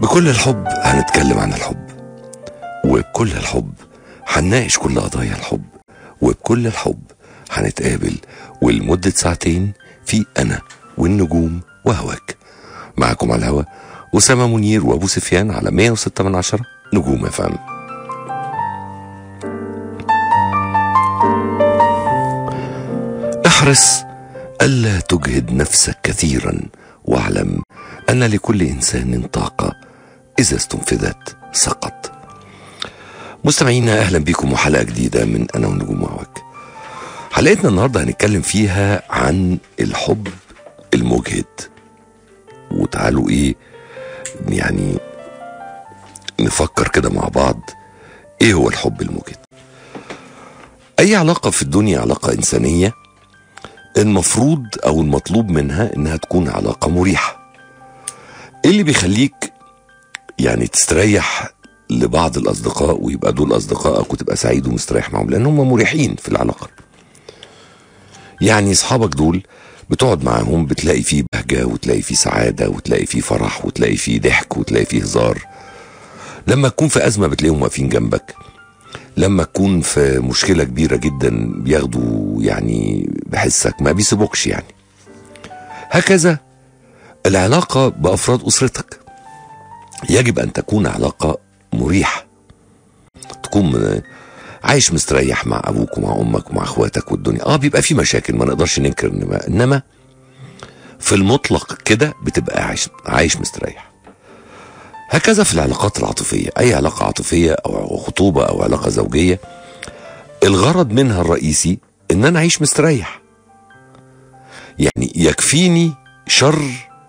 بكل الحب هنتكلم عن الحب وبكل الحب هنناقش كل قضايا الحب وبكل الحب هنتقابل ولمدة ساعتين في أنا والنجوم وهواك معكم على الهوا أسامة منير وأبو سفيان على 106 من عشرة نجوم فهم احرص ألا تجهد نفسك كثيرا واعلم أن لكل إنسان طاقة إذا استنفذت سقط مستمعينا أهلا بكم وحلقة جديدة من أنا والنجوم وهواك حلقتنا النهاردة هنتكلم فيها عن الحب المجهد وتعالوا إيه يعني نفكر كده مع بعض إيه هو الحب المجهد أي علاقة في الدنيا علاقة إنسانية المفروض او المطلوب منها انها تكون علاقه مريحه ايه اللي بيخليك يعني تستريح لبعض الاصدقاء ويبقى دول اصدقائك وتبقى سعيد ومستريح معاهم لان هم مريحين في العلاقه يعني اصحابك دول بتقعد معاهم بتلاقي فيه بهجه وتلاقي فيه سعاده وتلاقي فيه فرح وتلاقي فيه ضحك وتلاقي فيه هزار لما تكون في ازمه بتلاقيهم واقفين جنبك لما تكون في مشكله كبيره جدا بياخدوا يعني بحسك ما بيسيبوكش يعني هكذا العلاقه بافراد اسرتك يجب ان تكون علاقه مريحه تكون عايش مستريح مع ابوك ومع امك ومع اخواتك والدنيا اه بيبقى في مشاكل ما نقدرش ننكر انما انما في المطلق كده بتبقى عايش عايش مستريح هكذا في العلاقات العاطفية أي علاقة عاطفية أو خطوبة أو علاقة زوجية الغرض منها الرئيسي إن أنا أعيش مستريح يعني يكفيني شر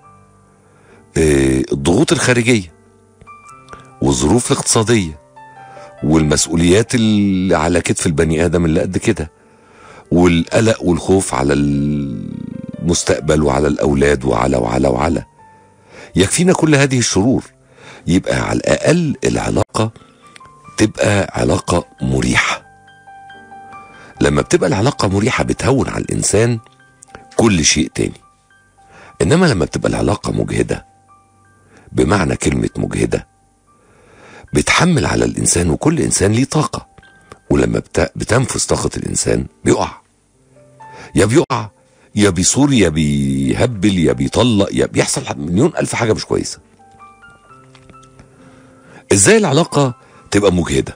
آه، الضغوط الخارجية والظروف الاقتصادية والمسؤوليات اللي على كتف البني آدم اللي قد كده والقلق والخوف على المستقبل وعلى الأولاد وعلى وعلى وعلى يكفينا كل هذه الشرور يبقى على الأقل العلاقة تبقى علاقة مريحة لما بتبقى العلاقة مريحة بتهون على الإنسان كل شيء تاني إنما لما بتبقى العلاقة مجهدة بمعنى كلمة مجهدة بتحمل على الإنسان وكل إنسان ليه طاقة ولما بت- بتنفذ طاقة الإنسان بيقع يا بيقع يا بيصور يا بيهبل يا بيطلق يا بيحصل مليون ألف حاجة مش كويسة ازاي العلاقة تبقى مجهدة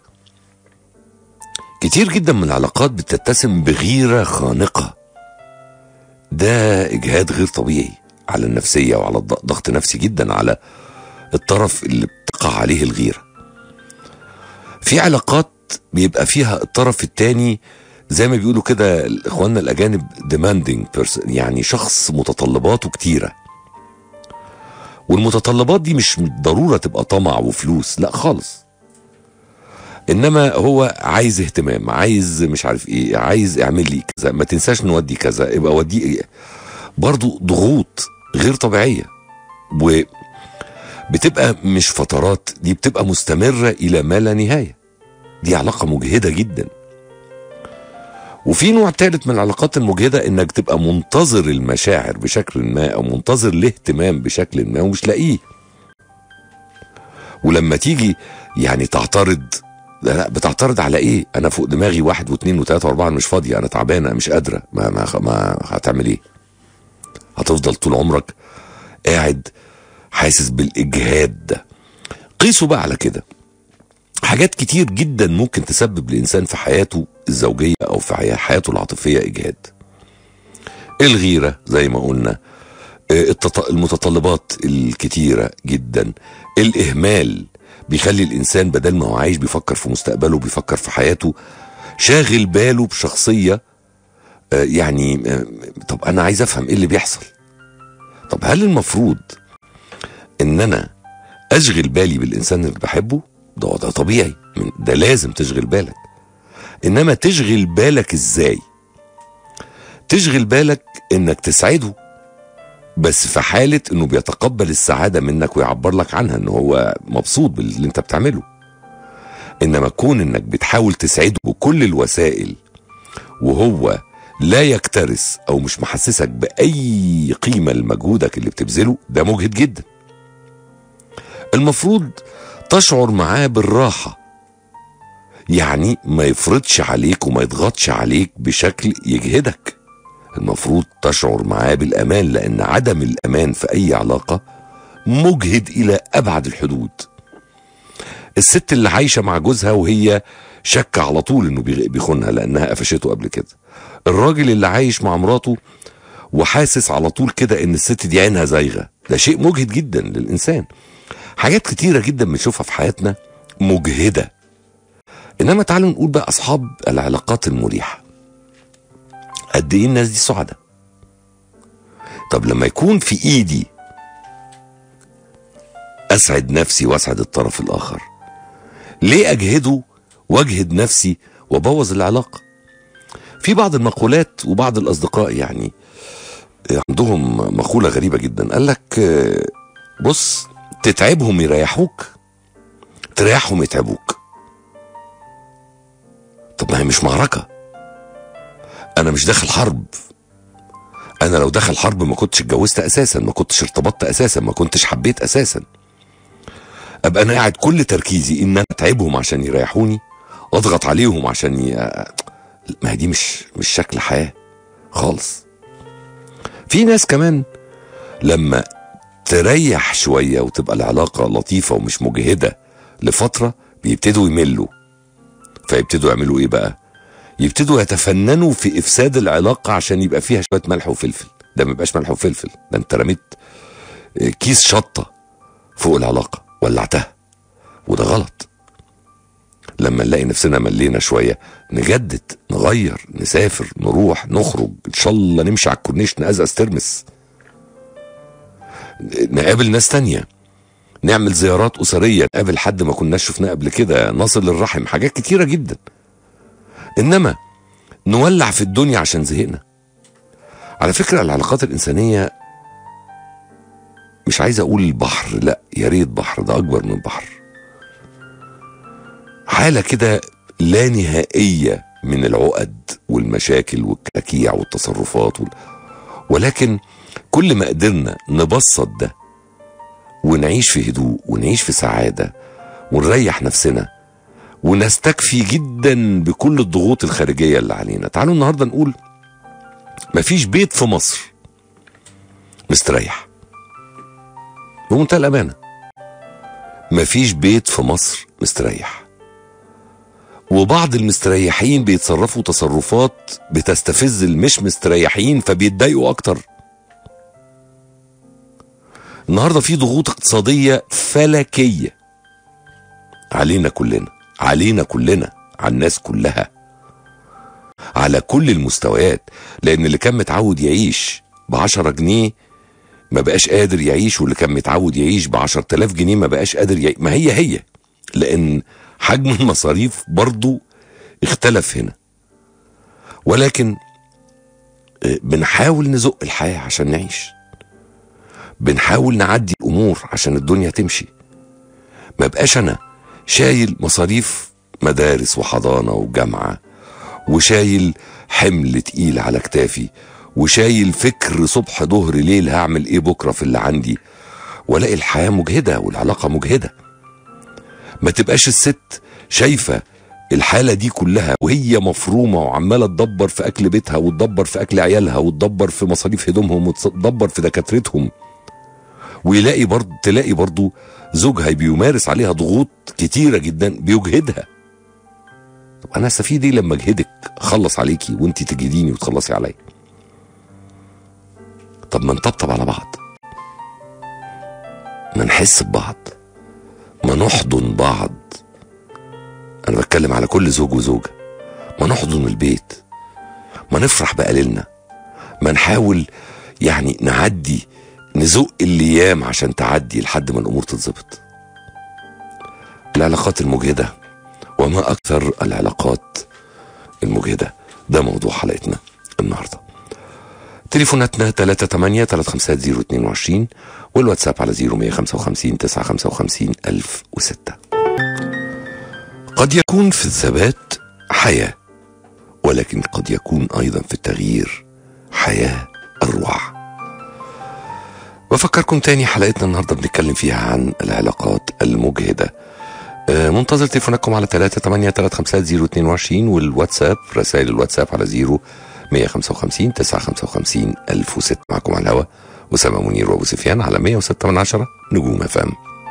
كتير جدا من العلاقات بتتسم بغيرة خانقة ده اجهاد غير طبيعي على النفسية وعلى الض- ضغط نفسي جدا على الطرف اللي بتقع عليه الغيرة في علاقات بيبقى فيها الطرف التاني زي ما بيقولوا كده اخواننا الاجانب demanding person يعني شخص متطلباته كتيره والمتطلبات دي مش ضرورة تبقى طمع وفلوس لا خالص انما هو عايز اهتمام عايز مش عارف ايه عايز اعمل لي كذا ما تنساش نودي كذا يبقى ودي إيه. برضو ضغوط غير طبيعية وبتبقى مش فترات دي بتبقى مستمرة الى ما لا نهاية دي علاقة مجهدة جدا وفي نوع ثالث من العلاقات المجهده انك تبقى منتظر المشاعر بشكل ما او منتظر الاهتمام بشكل ما ومش لاقيه ولما تيجي يعني تعترض لا لا بتعترض على ايه انا فوق دماغي واحد واثنين وثلاثه واربعه أنا مش فاضيه انا تعبانه مش قادره ما ما ما هتعمل ايه هتفضل طول عمرك قاعد حاسس بالاجهاد ده قيسوا بقى على كده حاجات كتير جدا ممكن تسبب لإنسان في حياته الزوجية أو في حياة- حياته العاطفية إجهاد الغيرة زي ما قلنا آه، التط- المتطلبات الكتيرة جدا الإهمال بيخلي الإنسان بدل ما هو عايش بيفكر في مستقبله بيفكر في حياته شاغل باله بشخصية آه، يعني آه، طب أنا عايز أفهم إيه اللي بيحصل طب هل المفروض إن أنا أشغل بالي بالإنسان اللي بحبه ده ده طبيعي من- ده لازم تشغل بالك انما تشغل بالك ازاي تشغل بالك انك تسعده بس في حالة انه بيتقبل السعادة منك ويعبر لك عنها ان هو مبسوط باللي انت بتعمله انما كون انك بتحاول تسعده بكل الوسائل وهو لا يكترث او مش محسسك باي قيمة لمجهودك اللي بتبذله ده مجهد جدا المفروض تشعر معاه بالراحة يعني ما يفرضش عليك وما يضغطش عليك بشكل يجهدك المفروض تشعر معاه بالأمان لأن عدم الأمان في أي علاقة مجهد إلى أبعد الحدود الست اللي عايشة مع جوزها وهي شك على طول انه بيغ- بيخونها لانها قفشته قبل كده الراجل اللي عايش مع مراته وحاسس على طول كده ان الست دي عينها زايغه ده شيء مجهد جدا للانسان حاجات كتيره جدا بنشوفها في حياتنا مجهده انما تعالوا نقول بقى اصحاب العلاقات المريحه قد ايه الناس دي سعداء طب لما يكون في ايدي اسعد نفسي واسعد الطرف الاخر ليه اجهده واجهد نفسي وابوظ العلاقه في بعض المقولات وبعض الاصدقاء يعني عندهم مقوله غريبه جدا قال لك آه، بص تتعبهم يريحوك تريحهم يتعبوك طب ما هي مش معركه انا مش داخل حرب انا لو داخل حرب ما كنتش اتجوزت اساسا ما كنتش ارتبطت اساسا ما كنتش حبيت اساسا ابقى انا قاعد كل تركيزي ان انا اتعبهم عشان يريحوني واضغط عليهم عشان ي... ما هي دي مش مش شكل حياه خالص في ناس كمان لما تريح شويه وتبقى العلاقه لطيفه ومش مجهده لفتره بيبتدوا يملوا فيبتدوا يعملوا ايه بقى يبتدوا يتفننوا في افساد العلاقه عشان يبقى فيها شويه ملح وفلفل ده ما يبقاش ملح وفلفل ده انت رميت كيس شطه فوق العلاقه ولعتها وده غلط لما نلاقي نفسنا ملينا شويه نجدد نغير نسافر نروح نخرج ان شاء الله نمشي على الكورنيش نقزقز ترمس نقابل ناس تانية نعمل زيارات أسرية نقابل حد ما كناش شفناه قبل كده نصل للرحم حاجات كتيرة جدا إنما نولع في الدنيا عشان زهقنا على فكرة العلاقات الإنسانية مش عايز أقول البحر لا يا ريت بحر ده أكبر من بحر حالة كده لا نهائية من العقد والمشاكل والكلاكيع والتصرفات وال... ولكن كل ما قدرنا نبسط ده ونعيش في هدوء ونعيش في سعادة ونريح نفسنا ونستكفي جدا بكل الضغوط الخارجية اللي علينا تعالوا النهاردة نقول مفيش بيت في مصر مستريح بمنتهى الأمانة مفيش بيت في مصر مستريح وبعض المستريحين بيتصرفوا تصرفات بتستفز المش مستريحين فبيتضايقوا اكتر النهارده في ضغوط اقتصاديه فلكيه علينا كلنا علينا كلنا على الناس كلها على كل المستويات لان اللي كان متعود يعيش ب 10 جنيه ما بقاش قادر يعيش واللي كان متعود يعيش ب 10000 جنيه ما بقاش قادر يعيش ما هي هي لان حجم المصاريف برضو اختلف هنا ولكن آه، بنحاول نزق الحياة عشان نعيش بنحاول نعدي الأمور عشان الدنيا تمشي ما بقاش أنا شايل مصاريف مدارس وحضانة وجامعة وشايل حمل تقيل على كتافي وشايل فكر صبح ظهر ليل هعمل ايه بكرة في اللي عندي والاقي الحياة مجهدة والعلاقة مجهدة ما تبقاش الست شايفة الحالة دي كلها وهي مفرومة وعمالة تدبر في أكل بيتها وتدبر في أكل عيالها وتدبر في مصاريف هدومهم وتدبر في دكاترتهم ويلاقي برضه تلاقي برضه زوجها بيمارس عليها ضغوط كتيرة جدا بيجهدها طب أنا استفيد إيه لما أجهدك أخلص عليكي وأنت تجهديني وتخلصي عليا طب ما نطبطب على بعض ما نحس ببعض ما نحضن بعض انا بتكلم على كل زوج وزوجه ما نحضن البيت ما نفرح بقليلنا ما نحاول يعني نعدي نزق الايام عشان تعدي لحد ما الامور تتظبط العلاقات المجهده وما اكثر العلاقات المجهده ده موضوع حلقتنا النهارده تليفوناتنا 38 350 022 والواتساب على 0155 955 1006 قد يكون في الثبات حياة ولكن قد يكون أيضا في التغيير حياة أروع بفكركم تاني حلقتنا النهارده بنتكلم فيها عن العلاقات المجهدة آه، منتظر تليفوناتكم على 3 8 3 5 0 22 والواتساب رسائل الواتساب على 0 155 955 1006 معكم على الهوا أسامة منير وأبو سفيان على 106 من عشرة نجوم فام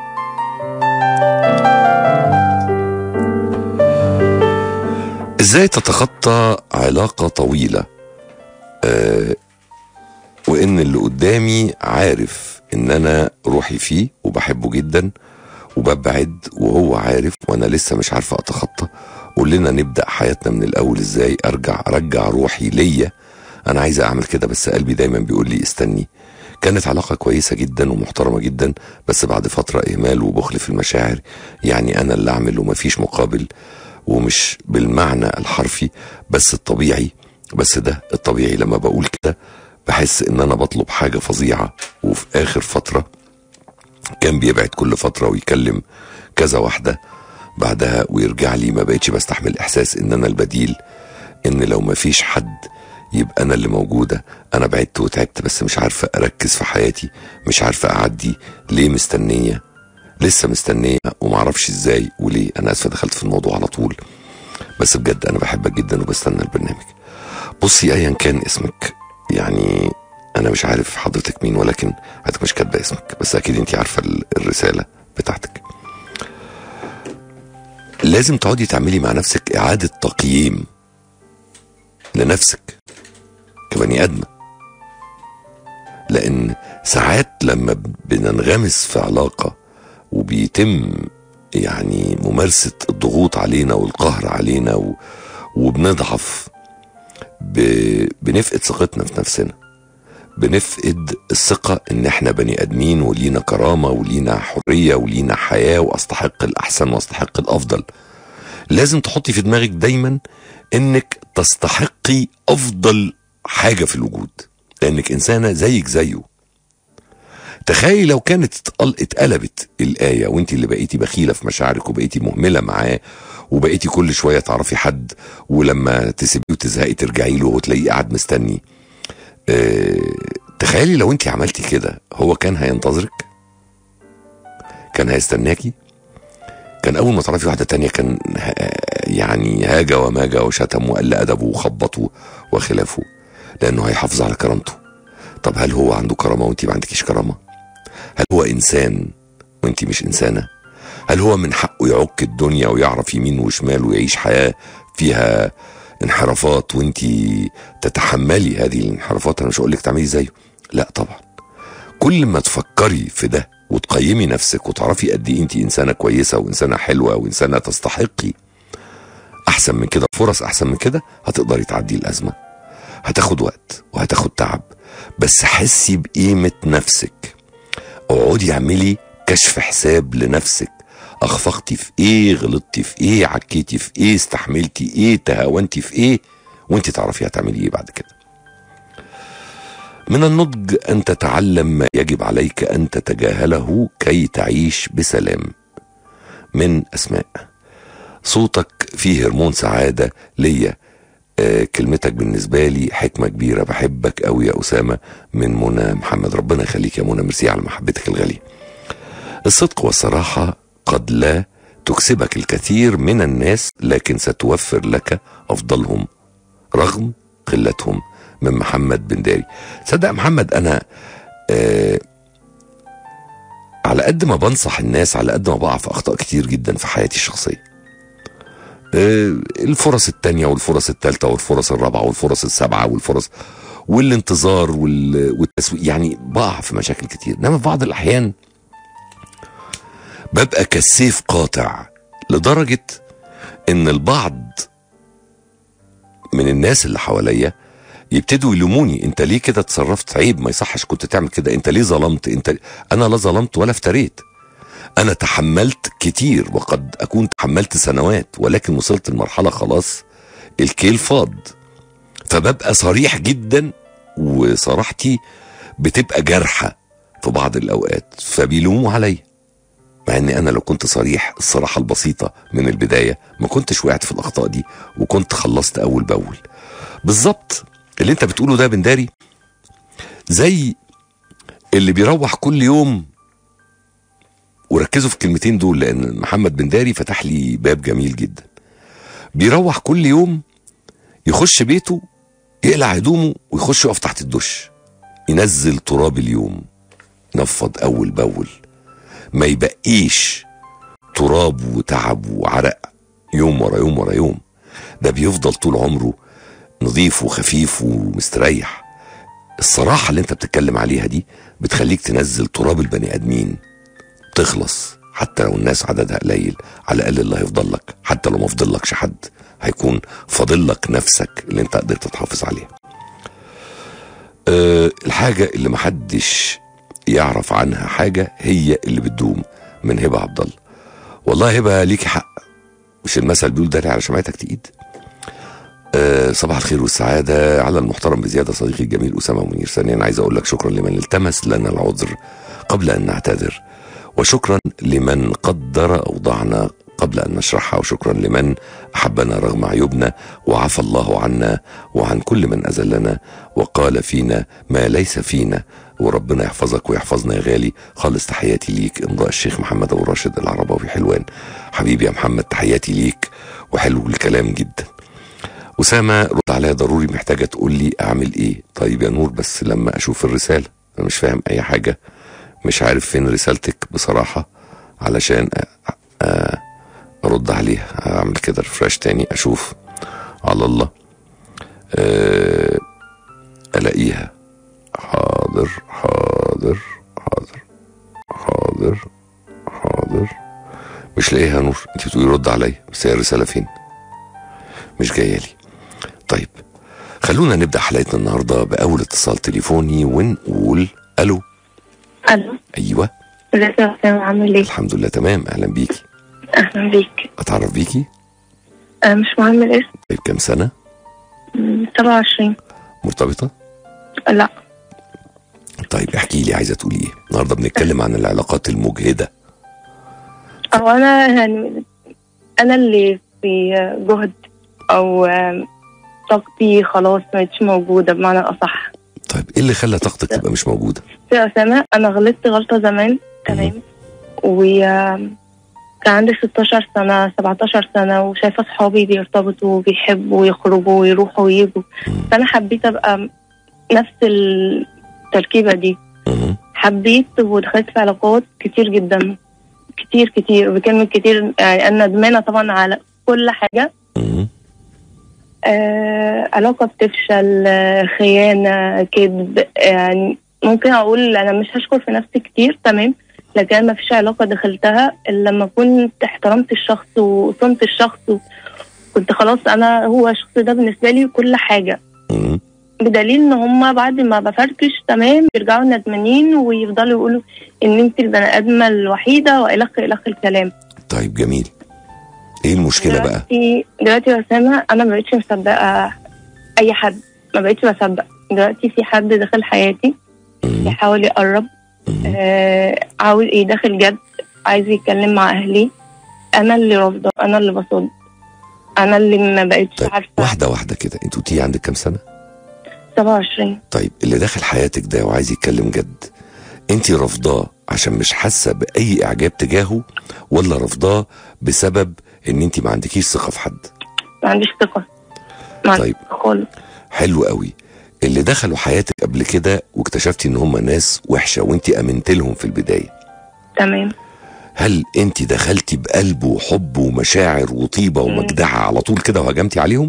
ازاي تتخطى علاقة طويلة آه وان اللي قدامي عارف ان انا روحي فيه وبحبه جدا وببعد وهو عارف وانا لسه مش عارفه اتخطى قول لنا نبدا حياتنا من الاول ازاي ارجع ارجع روحي ليا انا عايز اعمل كده بس قلبي دايما بيقول لي استني كانت علاقة كويسة جدا ومحترمة جدا بس بعد فترة إهمال وبخل في المشاعر يعني أنا اللي أعمل ومفيش مقابل ومش بالمعنى الحرفي بس الطبيعي بس ده الطبيعي لما بقول كده بحس ان انا بطلب حاجة فظيعة وفي اخر فترة كان بيبعد كل فترة ويكلم كذا واحدة بعدها ويرجع لي ما بقتش بستحمل احساس ان انا البديل ان لو ما فيش حد يبقى انا اللي موجودة انا بعدت وتعبت بس مش عارفة اركز في حياتي مش عارفة اعدي ليه مستنية لسه مستنية ومعرفش ازاي وليه انا اسفة دخلت في الموضوع على طول بس بجد انا بحبك جدا وبستنى البرنامج بصي ايا كان اسمك يعني انا مش عارف حضرتك مين ولكن حضرتك مش كاتبه اسمك بس اكيد انت عارفه ال- الرساله بتاعتك لازم تقعدي تعملي مع نفسك اعاده تقييم لنفسك كبني ادمه لان ساعات لما بننغمس في علاقه وبيتم يعني ممارسه الضغوط علينا والقهر علينا و... وبنضعف ب... بنفقد ثقتنا في نفسنا بنفقد الثقة ان احنا بني ادمين ولينا كرامة ولينا حرية ولينا حياة واستحق الاحسن واستحق الافضل لازم تحطي في دماغك دايما انك تستحقي افضل حاجة في الوجود لانك انسانة زيك زيه تخيلي لو كانت اتقل- اتقلبت الآية وانت اللي بقيتي بخيلة في مشاعرك وبقيتي مهملة معاه وبقيتي كل شوية تعرفي حد ولما تسيبيه وتزهقي ترجعي له وتلاقيه قاعد مستني اه تخيلي لو انت عملتي كده هو كان هينتظرك كان هيستناكي كان اول ما تعرفي واحدة تانية كان ه- يعني هاجى وماجى وشتم وقل ادبه وخبطه وخلافه لانه هيحافظ على كرامته طب هل هو عنده كرامة وانت ما عندكيش كرامة هل هو انسان وانت مش انسانه هل هو من حقه يعك الدنيا ويعرف يمين وشمال ويعيش حياه فيها انحرافات وانت تتحملي هذه الانحرافات انا مش هقول لك تعملي زيه لا طبعا كل ما تفكري في ده وتقيمي نفسك وتعرفي قد ايه انت انسانه كويسه وانسانه حلوه وانسانه تستحقي احسن من كده فرص احسن من كده هتقدري تعدي الازمه هتاخد وقت وهتاخد تعب بس حسي بقيمه نفسك اقعدي اعملي كشف حساب لنفسك اخفقتي في ايه غلطتي في ايه عكيتي في ايه استحملتي ايه تهاونتي في ايه وانت تعرفي هتعملي ايه بعد كده من النضج ان تتعلم ما يجب عليك ان تتجاهله كي تعيش بسلام من اسماء صوتك فيه هرمون سعاده ليا آه كلمتك بالنسبه لي حكمه كبيره بحبك قوي يا اسامه من منى محمد ربنا يخليك يا منى ميرسي على محبتك الغاليه الصدق والصراحة قد لا تكسبك الكثير من الناس لكن ستوفر لك أفضلهم رغم قلتهم من محمد بن داري صدق محمد أنا آه على قد ما بنصح الناس على قد ما بقع في أخطاء كتير جدا في حياتي الشخصية آه الفرص التانية والفرص التالتة والفرص الرابعة والفرص السابعة والفرص والانتظار وال- والتسويق يعني بقع في مشاكل كتير انما في بعض الاحيان ببقى كالسيف قاطع لدرجة ان البعض من الناس اللي حواليا يبتدوا يلوموني انت ليه كده اتصرفت عيب ما يصحش كنت تعمل كده انت ليه ظلمت انت انا لا ظلمت ولا افتريت انا تحملت كتير وقد اكون تحملت سنوات ولكن وصلت لمرحلة خلاص الكيل فاض فببقى صريح جدا وصراحتي بتبقى جارحة في بعض الاوقات فبيلوموا عليا مع اني انا لو كنت صريح الصراحه البسيطه من البدايه ما كنتش وقعت في الاخطاء دي وكنت خلصت اول باول بالظبط اللي انت بتقوله ده يا بنداري زي اللي بيروح كل يوم وركزوا في الكلمتين دول لان محمد بن داري فتح لي باب جميل جدا بيروح كل يوم يخش بيته يقلع هدومه ويخش يقف تحت الدش ينزل تراب اليوم ينفض اول باول ما يبقيش تراب وتعب وعرق يوم ورا يوم ورا يوم ده بيفضل طول عمره نظيف وخفيف ومستريح الصراحة اللي انت بتتكلم عليها دي بتخليك تنزل تراب البني ادمين تخلص حتى لو الناس عددها قليل على الاقل اللي هيفضل لك حتى لو ما فضلكش حد هيكون فاضل لك نفسك اللي انت قدرت تحافظ عليها أه الحاجة اللي محدش يعرف عنها حاجة هي اللي بتدوم من هبة عبد الله والله هبة ليكي حق مش المثل بيقول داري على شمعتك تقيد أه صباح الخير والسعادة على المحترم بزيادة صديقي الجميل أسامة منير ثانيا عايز أقول لك شكرا لمن التمس لنا العذر قبل أن نعتذر وشكرا لمن قدر أوضاعنا قبل أن نشرحها وشكرا لمن أحبنا رغم عيوبنا وعفى الله عنا وعن كل من أذلنا وقال فينا ما ليس فينا وربنا يحفظك ويحفظنا يا غالي خالص تحياتي ليك امضاء الشيخ محمد أبو راشد العرباوي حلوان حبيبي يا محمد تحياتي ليك وحلو الكلام جدا أسامة رد عليا ضروري محتاجة تقول لي أعمل إيه طيب يا نور بس لما أشوف الرسالة أنا مش فاهم أي حاجة مش عارف فين رسالتك بصراحة علشان أ- أ- ارد عليها اعمل كده ريفرش تاني اشوف على الله أه الاقيها حاضر حاضر حاضر حاضر حاضر مش لاقيها يا نور انت بتقولي رد عليا بس هي الرساله فين مش جايه لي طيب خلونا نبدا حلقتنا النهارده باول اتصال تليفوني ونقول الو الو ايوه ازيك يا حسام عامل ايه؟ الحمد لله تمام اهلا بيكي اهلا بيك اتعرف بيكي آه مش مهم الاسم طيب كام سنه مم، 27 مرتبطه لا طيب احكي لي عايزه تقولي ايه النهارده بنتكلم عن العلاقات المجهده او انا يعني انا اللي في جهد او آم، طاقتي خلاص مبقتش موجوده بمعنى اصح طيب ايه اللي خلى طاقتك تبقى مش موجوده يا اسامه انا غلطت غلطه زمان تمام و آم، كان عندي 16 سنة 17 سنة وشايفة صحابي بيرتبطوا وبيحبوا ويخرجوا ويروحوا ويجوا فأنا حبيت أبقى نفس التركيبة دي مم. حبيت ودخلت في علاقات كتير جدا كتير كتير بكلمة كتير يعني أنا ندمانة طبعا على كل حاجة مم. آه علاقة بتفشل آه، خيانة كذب يعني ممكن أقول أنا مش هشكر في نفسي كتير تمام لكن ما فيش علاقة دخلتها إلا لما كنت احترمت الشخص وصمت الشخص كنت خلاص أنا هو الشخص ده بالنسبة لي كل حاجة مم. بدليل ان هم بعد ما بفركش تمام بيرجعوا ندمانين ويفضلوا يقولوا ان انت البني ادمه الوحيده والخ الخ الكلام طيب جميل ايه المشكله بقى دلوقتي دلوقتي يا اسامه انا ما بقتش مصدقه اي حد ما بقتش بصدق دلوقتي في حد داخل حياتي مم. بيحاول يقرب مم. آه عاوز ايه داخل جد عايز يتكلم مع اهلي انا اللي رافضه انا اللي بصد انا اللي ما بقتش طيب عارفه واحده واحده كده انت قلتي عندك كام سنه 27 طيب اللي داخل حياتك ده وعايز يتكلم جد انت رافضاه عشان مش حاسه باي اعجاب تجاهه ولا رافضاه بسبب ان انت ما عندكيش ثقه في حد ما عنديش ثقه ما عنديش طيب. ثقة خالص حلو قوي اللي دخلوا حياتك قبل كده واكتشفتي ان هم ناس وحشه وانت امنت لهم في البدايه تمام هل انت دخلتي بقلب وحب ومشاعر وطيبه ومجدعه على طول كده وهجمتي عليهم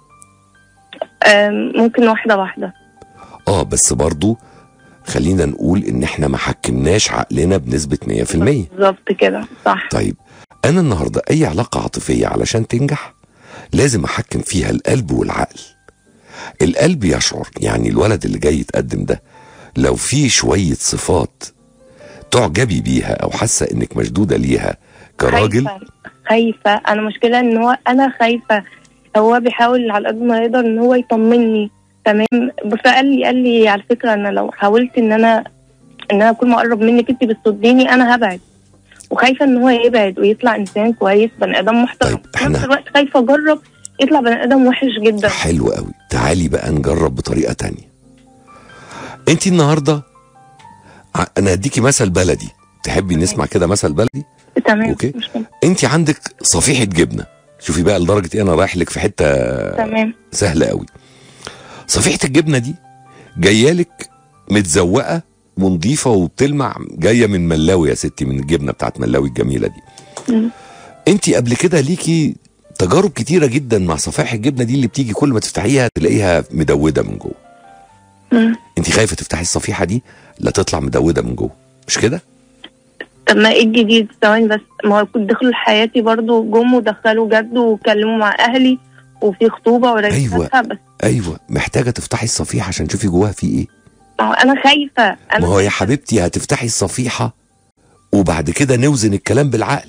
آم، ممكن واحده واحده اه بس برضو خلينا نقول ان احنا ما حكمناش عقلنا بنسبه 100% بالظبط كده صح طيب انا النهارده اي علاقه عاطفيه علشان تنجح لازم احكم فيها القلب والعقل القلب يشعر يعني الولد اللي جاي يتقدم ده لو في شويه صفات تعجبي بيها او حاسه انك مشدوده ليها كراجل خايفة خايفة أنا مشكلة إن هو أنا خايفة هو بيحاول على قد ما يقدر إن هو يطمني تمام فقال لي قال لي على فكرة أنا لو حاولت إن أنا إن أنا كل ما أقرب منك أنت بتصديني أنا هبعد وخايفة إن هو يبعد ويطلع إنسان كويس بني آدم محترم طيب، في نفس إحنا- الوقت خايفة أجرب يطلع بني آدم وحش جدا حلو قوي تعالي بقى نجرب بطريقه تانية انت النهارده ع- انا هديكي مثل بلدي تحبي نسمع كده مثل بلدي تمام أوكي. مش مشكلة. انت عندك صفيحه جبنه شوفي بقى لدرجه ايه انا رايح لك في حته تمام سهله قوي صفيحه الجبنه دي جايه لك متزوقه ونظيفه وبتلمع جايه من ملاوي يا ستي من الجبنه بتاعت ملاوي الجميله دي مم. انت قبل كده ليكي تجارب كتيره جدا مع صفائح الجبنه دي اللي بتيجي كل ما تفتحيها تلاقيها مدوده من جوه مم. انت خايفه تفتحي الصفيحه دي لا تطلع مدوده من جوه مش كده طب ما ايه الجديد ثواني بس ما هو كنت دخلوا حياتي برضو جم ودخلوا جد وكلموا مع اهلي وفي خطوبه ورجعتها بس ايوه محتاجه تفتحي الصفيحه عشان تشوفي جواها في ايه ما هو انا خايفه انا ما هو يا حبيبتي هتفتحي الصفيحه وبعد كده نوزن الكلام بالعقل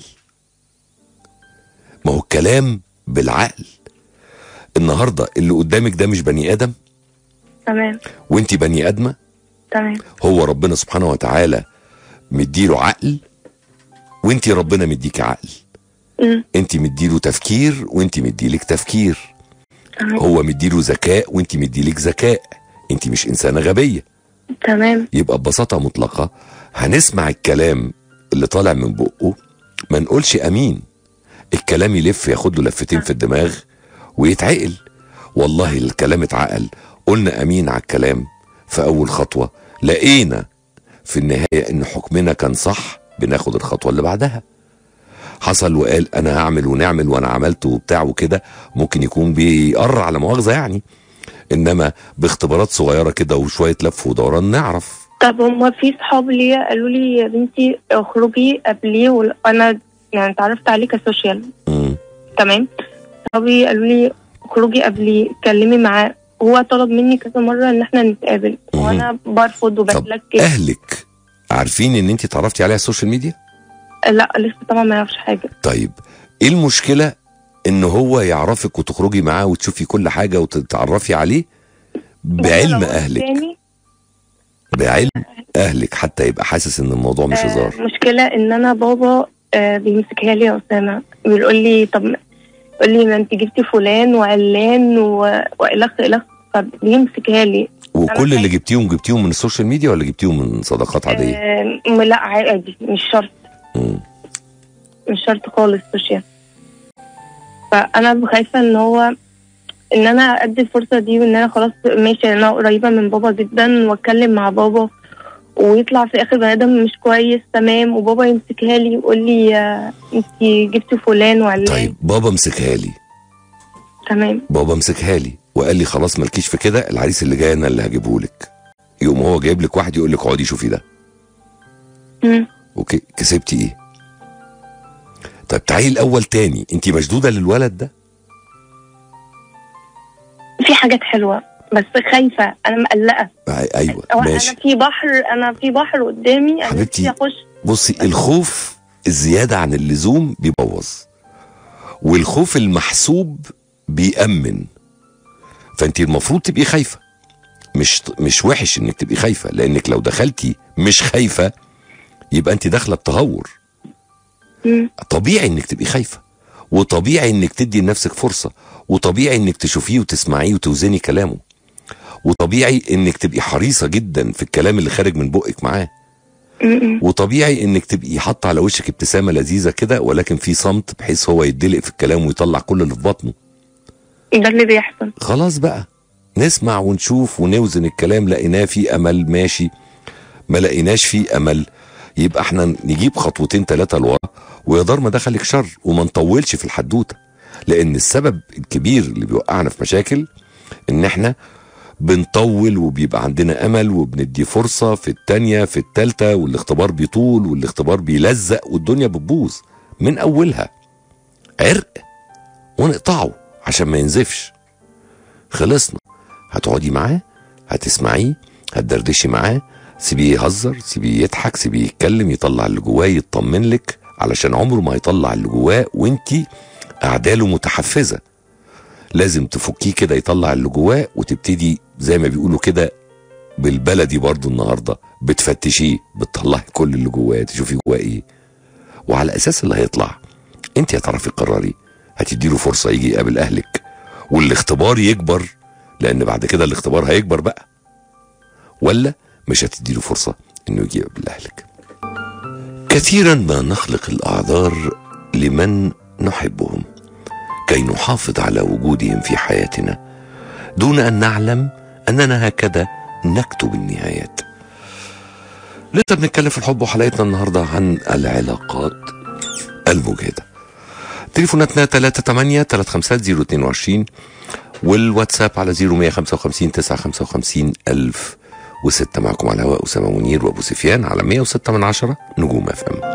ما هو الكلام بالعقل النهارده اللي قدامك ده مش بني ادم تمام وانت بني ادمه تمام هو ربنا سبحانه وتعالى مديله عقل وانت ربنا مديك عقل مم. انت مديله تفكير وانت مديلك تفكير تمام هو مديله ذكاء وانت مديلك ذكاء انت مش انسانه غبيه تمام يبقى ببساطه مطلقه هنسمع الكلام اللي طالع من بقه ما نقولش امين الكلام يلف ياخد له لفتين في الدماغ ويتعقل والله الكلام اتعقل قلنا امين على الكلام في اول خطوه لقينا في النهايه ان حكمنا كان صح بناخد الخطوه اللي بعدها حصل وقال انا هعمل ونعمل وانا عملت وبتاع وكده ممكن يكون بيقر على مؤاخذه يعني انما باختبارات صغيره كده وشويه لف ودوران نعرف طب هما في صحاب ليا قالوا لي يا بنتي اخرجي قبليه وانا يعني اتعرفت عليه كسوشيال مم. تمام صحابي قالوا لي اخرجي قبليه اتكلمي معاه هو طلب مني كذا مره ان احنا نتقابل مهم. وانا برفض طب وبتلكك اهلك عارفين ان انت اتعرفتي عليها على السوشيال ميديا لا لسه طبعا ما يعرفش حاجه طيب ايه المشكله ان هو يعرفك وتخرجي معاه وتشوفي كل حاجه وتتعرفي عليه بعلم لو اهلك تاني بعلم اهلك حتى يبقى حاسس ان الموضوع مش هزار آه مشكله ان انا بابا آه بيمسكها لي يا اسامه بيقول لي طب يقول لي ما انت جبتي فلان وعلان و- والخ الخ فبيمسكها لي وكل اللي خايفة. جبتيهم جبتيهم من السوشيال ميديا ولا جبتيهم من صداقات عاديه آه لا عادي مش شرط مم. مش شرط خالص سوشيال فانا خايفه ان هو ان انا ادي الفرصه دي وان انا خلاص ماشي انا قريبه من بابا جدا واتكلم مع بابا ويطلع في الاخر بني ادم مش كويس تمام وبابا يمسكها لي يقول لي آه، انت جبتي فلان وعلان طيب بابا مسكها لي تمام بابا مسكها لي وقال لي خلاص مالكيش في كده العريس اللي جاي انا اللي هجيبه لك يقوم هو جايب لك واحد يقول لك اقعدي شوفي ده مم. اوكي كسبتي ايه طيب تعالي الاول تاني انت مشدوده للولد ده في حاجات حلوه بس خايفه انا مقلقه أي- ايوه أو ماشي انا في بحر انا في بحر قدامي انا حبيبتي. نفسي اخش بصي الخوف الزياده عن اللزوم بيبوظ والخوف المحسوب بيأمن فانت المفروض تبقي خايفه مش مش وحش انك تبقي خايفه لانك لو دخلتي مش خايفه يبقى انت داخله بتهور مم. طبيعي انك تبقي خايفه وطبيعي انك تدي لنفسك فرصه وطبيعي انك تشوفيه وتسمعيه وتوزني كلامه وطبيعي انك تبقي حريصه جدا في الكلام اللي خارج من بقك معاه مم. وطبيعي انك تبقي حاطه على وشك ابتسامه لذيذه كده ولكن في صمت بحيث هو يدلق في الكلام ويطلع كل اللي في بطنه ده اللي بيحصل خلاص بقى نسمع ونشوف ونوزن الكلام لقيناه في امل ماشي ما لقيناش فيه امل يبقى احنا نجيب خطوتين ثلاثه لورا ويا دار ما دخلك شر وما نطولش في الحدوته لان السبب الكبير اللي بيوقعنا في مشاكل ان احنا بنطول وبيبقى عندنا امل وبندي فرصه في التانيه في التالته والاختبار بيطول والاختبار بيلزق والدنيا بتبوظ من اولها عرق ونقطعه عشان ما ينزفش خلصنا هتقعدي معاه هتسمعيه هتدردشي معاه سيبيه يهزر سيبيه يضحك سيبيه يتكلم يطلع اللي جواه يطمن لك علشان عمره ما هيطلع اللي جواه وانتي اعداله متحفزه لازم تفكيه كده يطلع اللي جواه وتبتدي زي ما بيقولوا كده بالبلدي برضو النهارده بتفتشيه بتطلعي كل اللي جواه تشوفي جواه ايه وعلى اساس اللي هيطلع انت هتعرفي تقرري هتديله فرصه يجي يقابل اهلك والاختبار يكبر لان بعد كده الاختبار هيكبر بقى ولا مش هتديله فرصه انه يجي قبل اهلك كثيرا ما نخلق الاعذار لمن نحبهم كي نحافظ على وجودهم في حياتنا دون ان نعلم اننا هكذا نكتب النهايات لسه بنتكلم في الحب وحلقتنا النهارده عن العلاقات المجهده تليفوناتنا 38 350 022 والواتساب على 0155 955 1006 معكم على الهواء أسامة منير وأبو سفيان على 106 من عشرة نجوم اف ام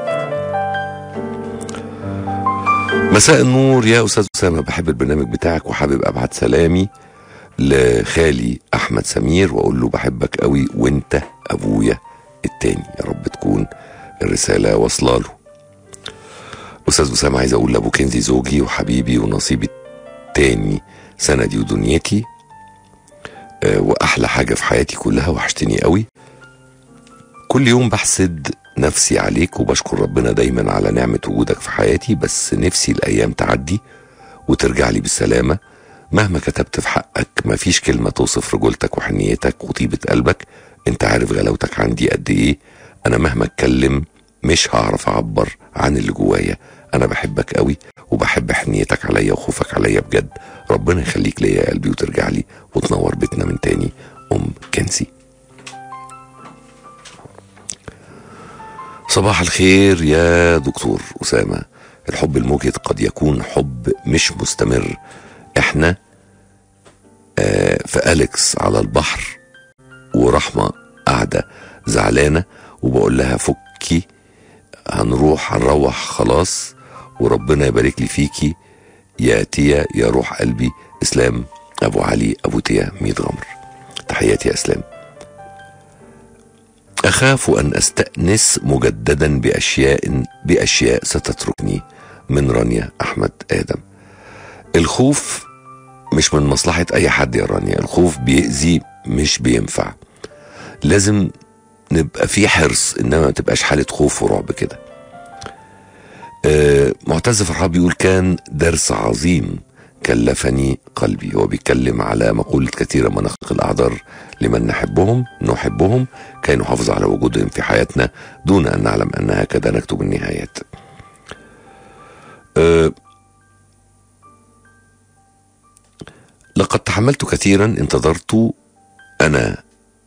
مساء النور يا أستاذ أسامة بحب البرنامج بتاعك وحابب أبعت سلامي لخالي أحمد سمير وأقول له بحبك قوي وأنت أبويا التاني يا رب تكون الرسالة واصلة له أستاذ أسامة عايز أقول لأبو كنزي زوجي وحبيبي ونصيبي التاني سندي ودنيتي آه، واحلى حاجه في حياتي كلها وحشتني قوي كل يوم بحسد نفسي عليك وبشكر ربنا دايما على نعمه وجودك في حياتي بس نفسي الايام تعدي وترجع لي بالسلامه مهما كتبت في حقك مفيش كلمه توصف رجولتك وحنيتك وطيبه قلبك انت عارف غلاوتك عندي قد ايه انا مهما اتكلم مش هعرف اعبر عن اللي جوايا انا بحبك قوي وبحب حنيتك عليا وخوفك عليا بجد ربنا يخليك ليا يا قلبي وترجع لي وتنور بيتنا من تاني ام كنسي صباح الخير يا دكتور اسامه الحب المجهد قد يكون حب مش مستمر احنا آه في اليكس على البحر ورحمه قاعده زعلانه وبقول لها فكي هنروح هنروح خلاص وربنا يبارك لي فيكي يا تيا يا روح قلبي اسلام ابو علي ابو تيا ميت غمر تحياتي يا اسلام اخاف ان استانس مجددا باشياء باشياء ستتركني من رانيا احمد ادم الخوف مش من مصلحه اي حد يا رانيا الخوف بيأذي مش بينفع لازم نبقى في حرص انما ما تبقاش حاله خوف ورعب كده آه، معتز فرحان بيقول كان درس عظيم كلفني قلبي هو بيتكلم على مقولة كثيرة من نخلق الأعذار لمن نحبهم نحبهم كي نحافظ على وجودهم في حياتنا دون أن نعلم أن هكذا نكتب النهايات أه لقد تحملت كثيرا انتظرت أنا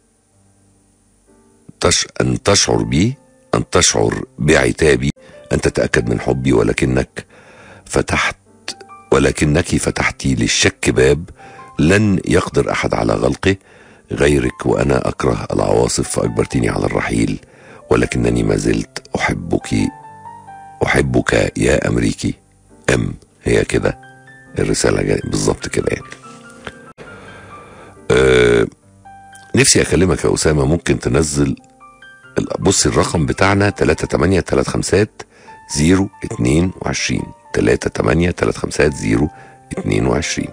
تش أن تشعر بي أن تشعر بعتابي أن تتأكد من حبي ولكنك فتحت ولكنك فتحتي للشك باب لن يقدر أحد على غلقه غيرك وأنا أكره العواصف فأجبرتني على الرحيل ولكنني ما زلت أحبك أحبك يا أمريكي أم هي كده الرسالة جاي بالظبط كده يعني أه نفسي أكلمك يا أسامة ممكن تنزل بص الرقم بتاعنا 38 35 022 38 35 022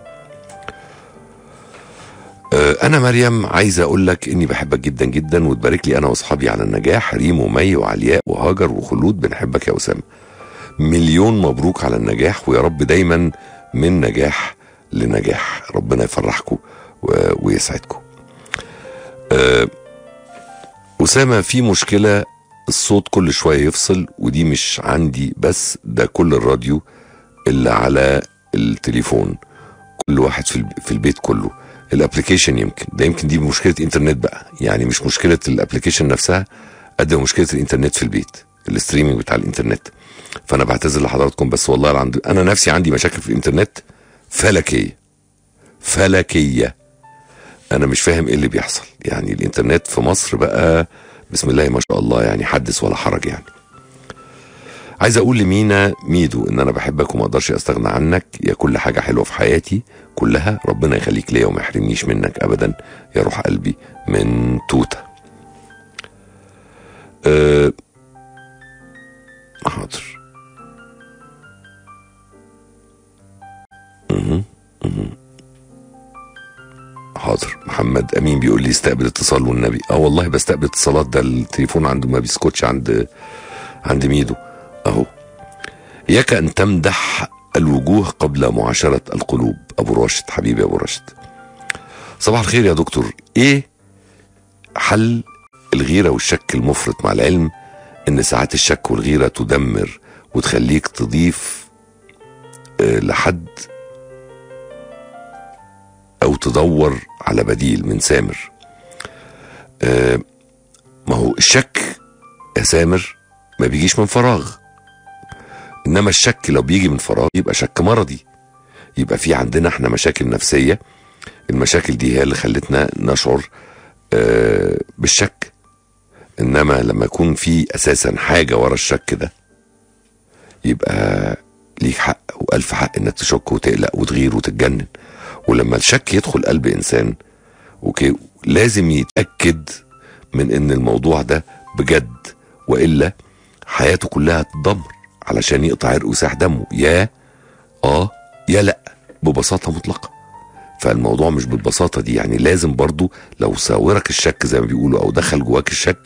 آه، انا مريم عايزه اقول لك اني بحبك جدا جدا وتبارك لي انا واصحابي على النجاح ريم ومي وعلياء وهاجر وخلود بنحبك يا اسامه مليون مبروك على النجاح ويا رب دايما من نجاح لنجاح ربنا يفرحكم و- ويسعدكم آه، أسامة في مشكلة الصوت كل شوية يفصل ودي مش عندي بس ده كل الراديو اللي على التليفون كل واحد في الب- في البيت كله الابلكيشن يمكن ده يمكن دي مشكلة انترنت بقى يعني مش مشكلة الابلكيشن نفسها قد ما مشكلة الانترنت في البيت الستريمينج بتاع الانترنت فانا بعتذر لحضراتكم بس والله العند... انا نفسي عندي مشاكل في الانترنت فلكية فلكية انا مش فاهم ايه اللي بيحصل يعني الانترنت في مصر بقى بسم الله ما شاء الله يعني حدث ولا حرج يعني عايز اقول لمينا ميدو ان انا بحبك وما اقدرش استغنى عنك يا كل حاجه حلوه في حياتي كلها ربنا يخليك ليا وما يحرمنيش منك ابدا يا روح قلبي من توته أه حاضر مهم. مهم. حاضر محمد امين بيقول لي استقبل اتصال والنبي اه والله بستقبل اتصالات ده التليفون عنده ما بيسكتش عند عند ميدو اهو اياك ان تمدح الوجوه قبل معاشرة القلوب ابو راشد حبيبي ابو راشد صباح الخير يا دكتور ايه حل الغيرة والشك المفرط مع العلم ان ساعات الشك والغيرة تدمر وتخليك تضيف آه، لحد او تدور على بديل من سامر آه، ما هو الشك يا سامر ما بيجيش من فراغ انما الشك لو بيجي من فراغ يبقى شك مرضي يبقى في عندنا احنا مشاكل نفسيه المشاكل دي هي اللي خلتنا نشعر آه، بالشك انما لما يكون في اساسا حاجه ورا الشك ده يبقى ليك حق والف حق انك تشك وتقلق وتغير وتتجنن ولما الشك يدخل قلب انسان اوكي لازم يتاكد من ان الموضوع ده بجد والا حياته كلها تدمر علشان يقطع عرق وساح دمه يا اه يا لا ببساطه مطلقه فالموضوع مش بالبساطه دي يعني لازم برضو لو ساورك الشك زي ما بيقولوا او دخل جواك الشك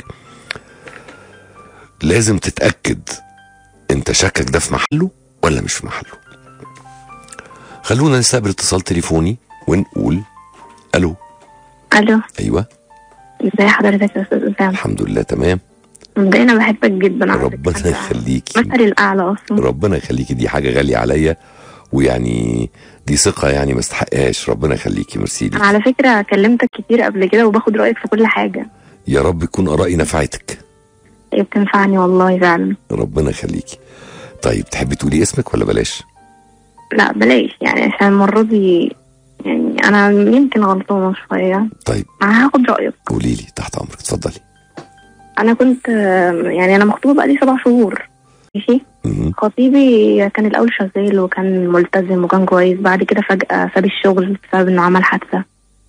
لازم تتاكد انت شكك ده في محله ولا مش في محله خلونا نستقبل اتصال تليفوني ونقول الو الو ايوه ازي حضرتك يا استاذ اسامه الحمد لله تمام مبدئيا انا بحبك جدا على فكرة. ربنا أنت يخليكي مثلي الاعلى اصلا ربنا يخليكي دي حاجه غاليه عليا ويعني دي ثقه يعني ما استحقهاش ربنا يخليكي ميرسي انا لي على فكره كلمتك كتير قبل كده وباخد رايك في كل حاجه يا رب يكون ارائي نفعتك هي بتنفعني والله فعلا ربنا يخليكي طيب تحبي تقولي اسمك ولا بلاش لا بلاش يعني عشان المره دي يعني انا يمكن غلطانه شويه طيب انا هاخد رايك قولي لي تحت امرك اتفضلي انا كنت آه، يعني انا مخطوبه بقالي سبع شهور ماشي مهم. خطيبي كان الاول شغال وكان ملتزم وكان كويس بعد كده فجاه ساب الشغل بسبب انه عمل حادثه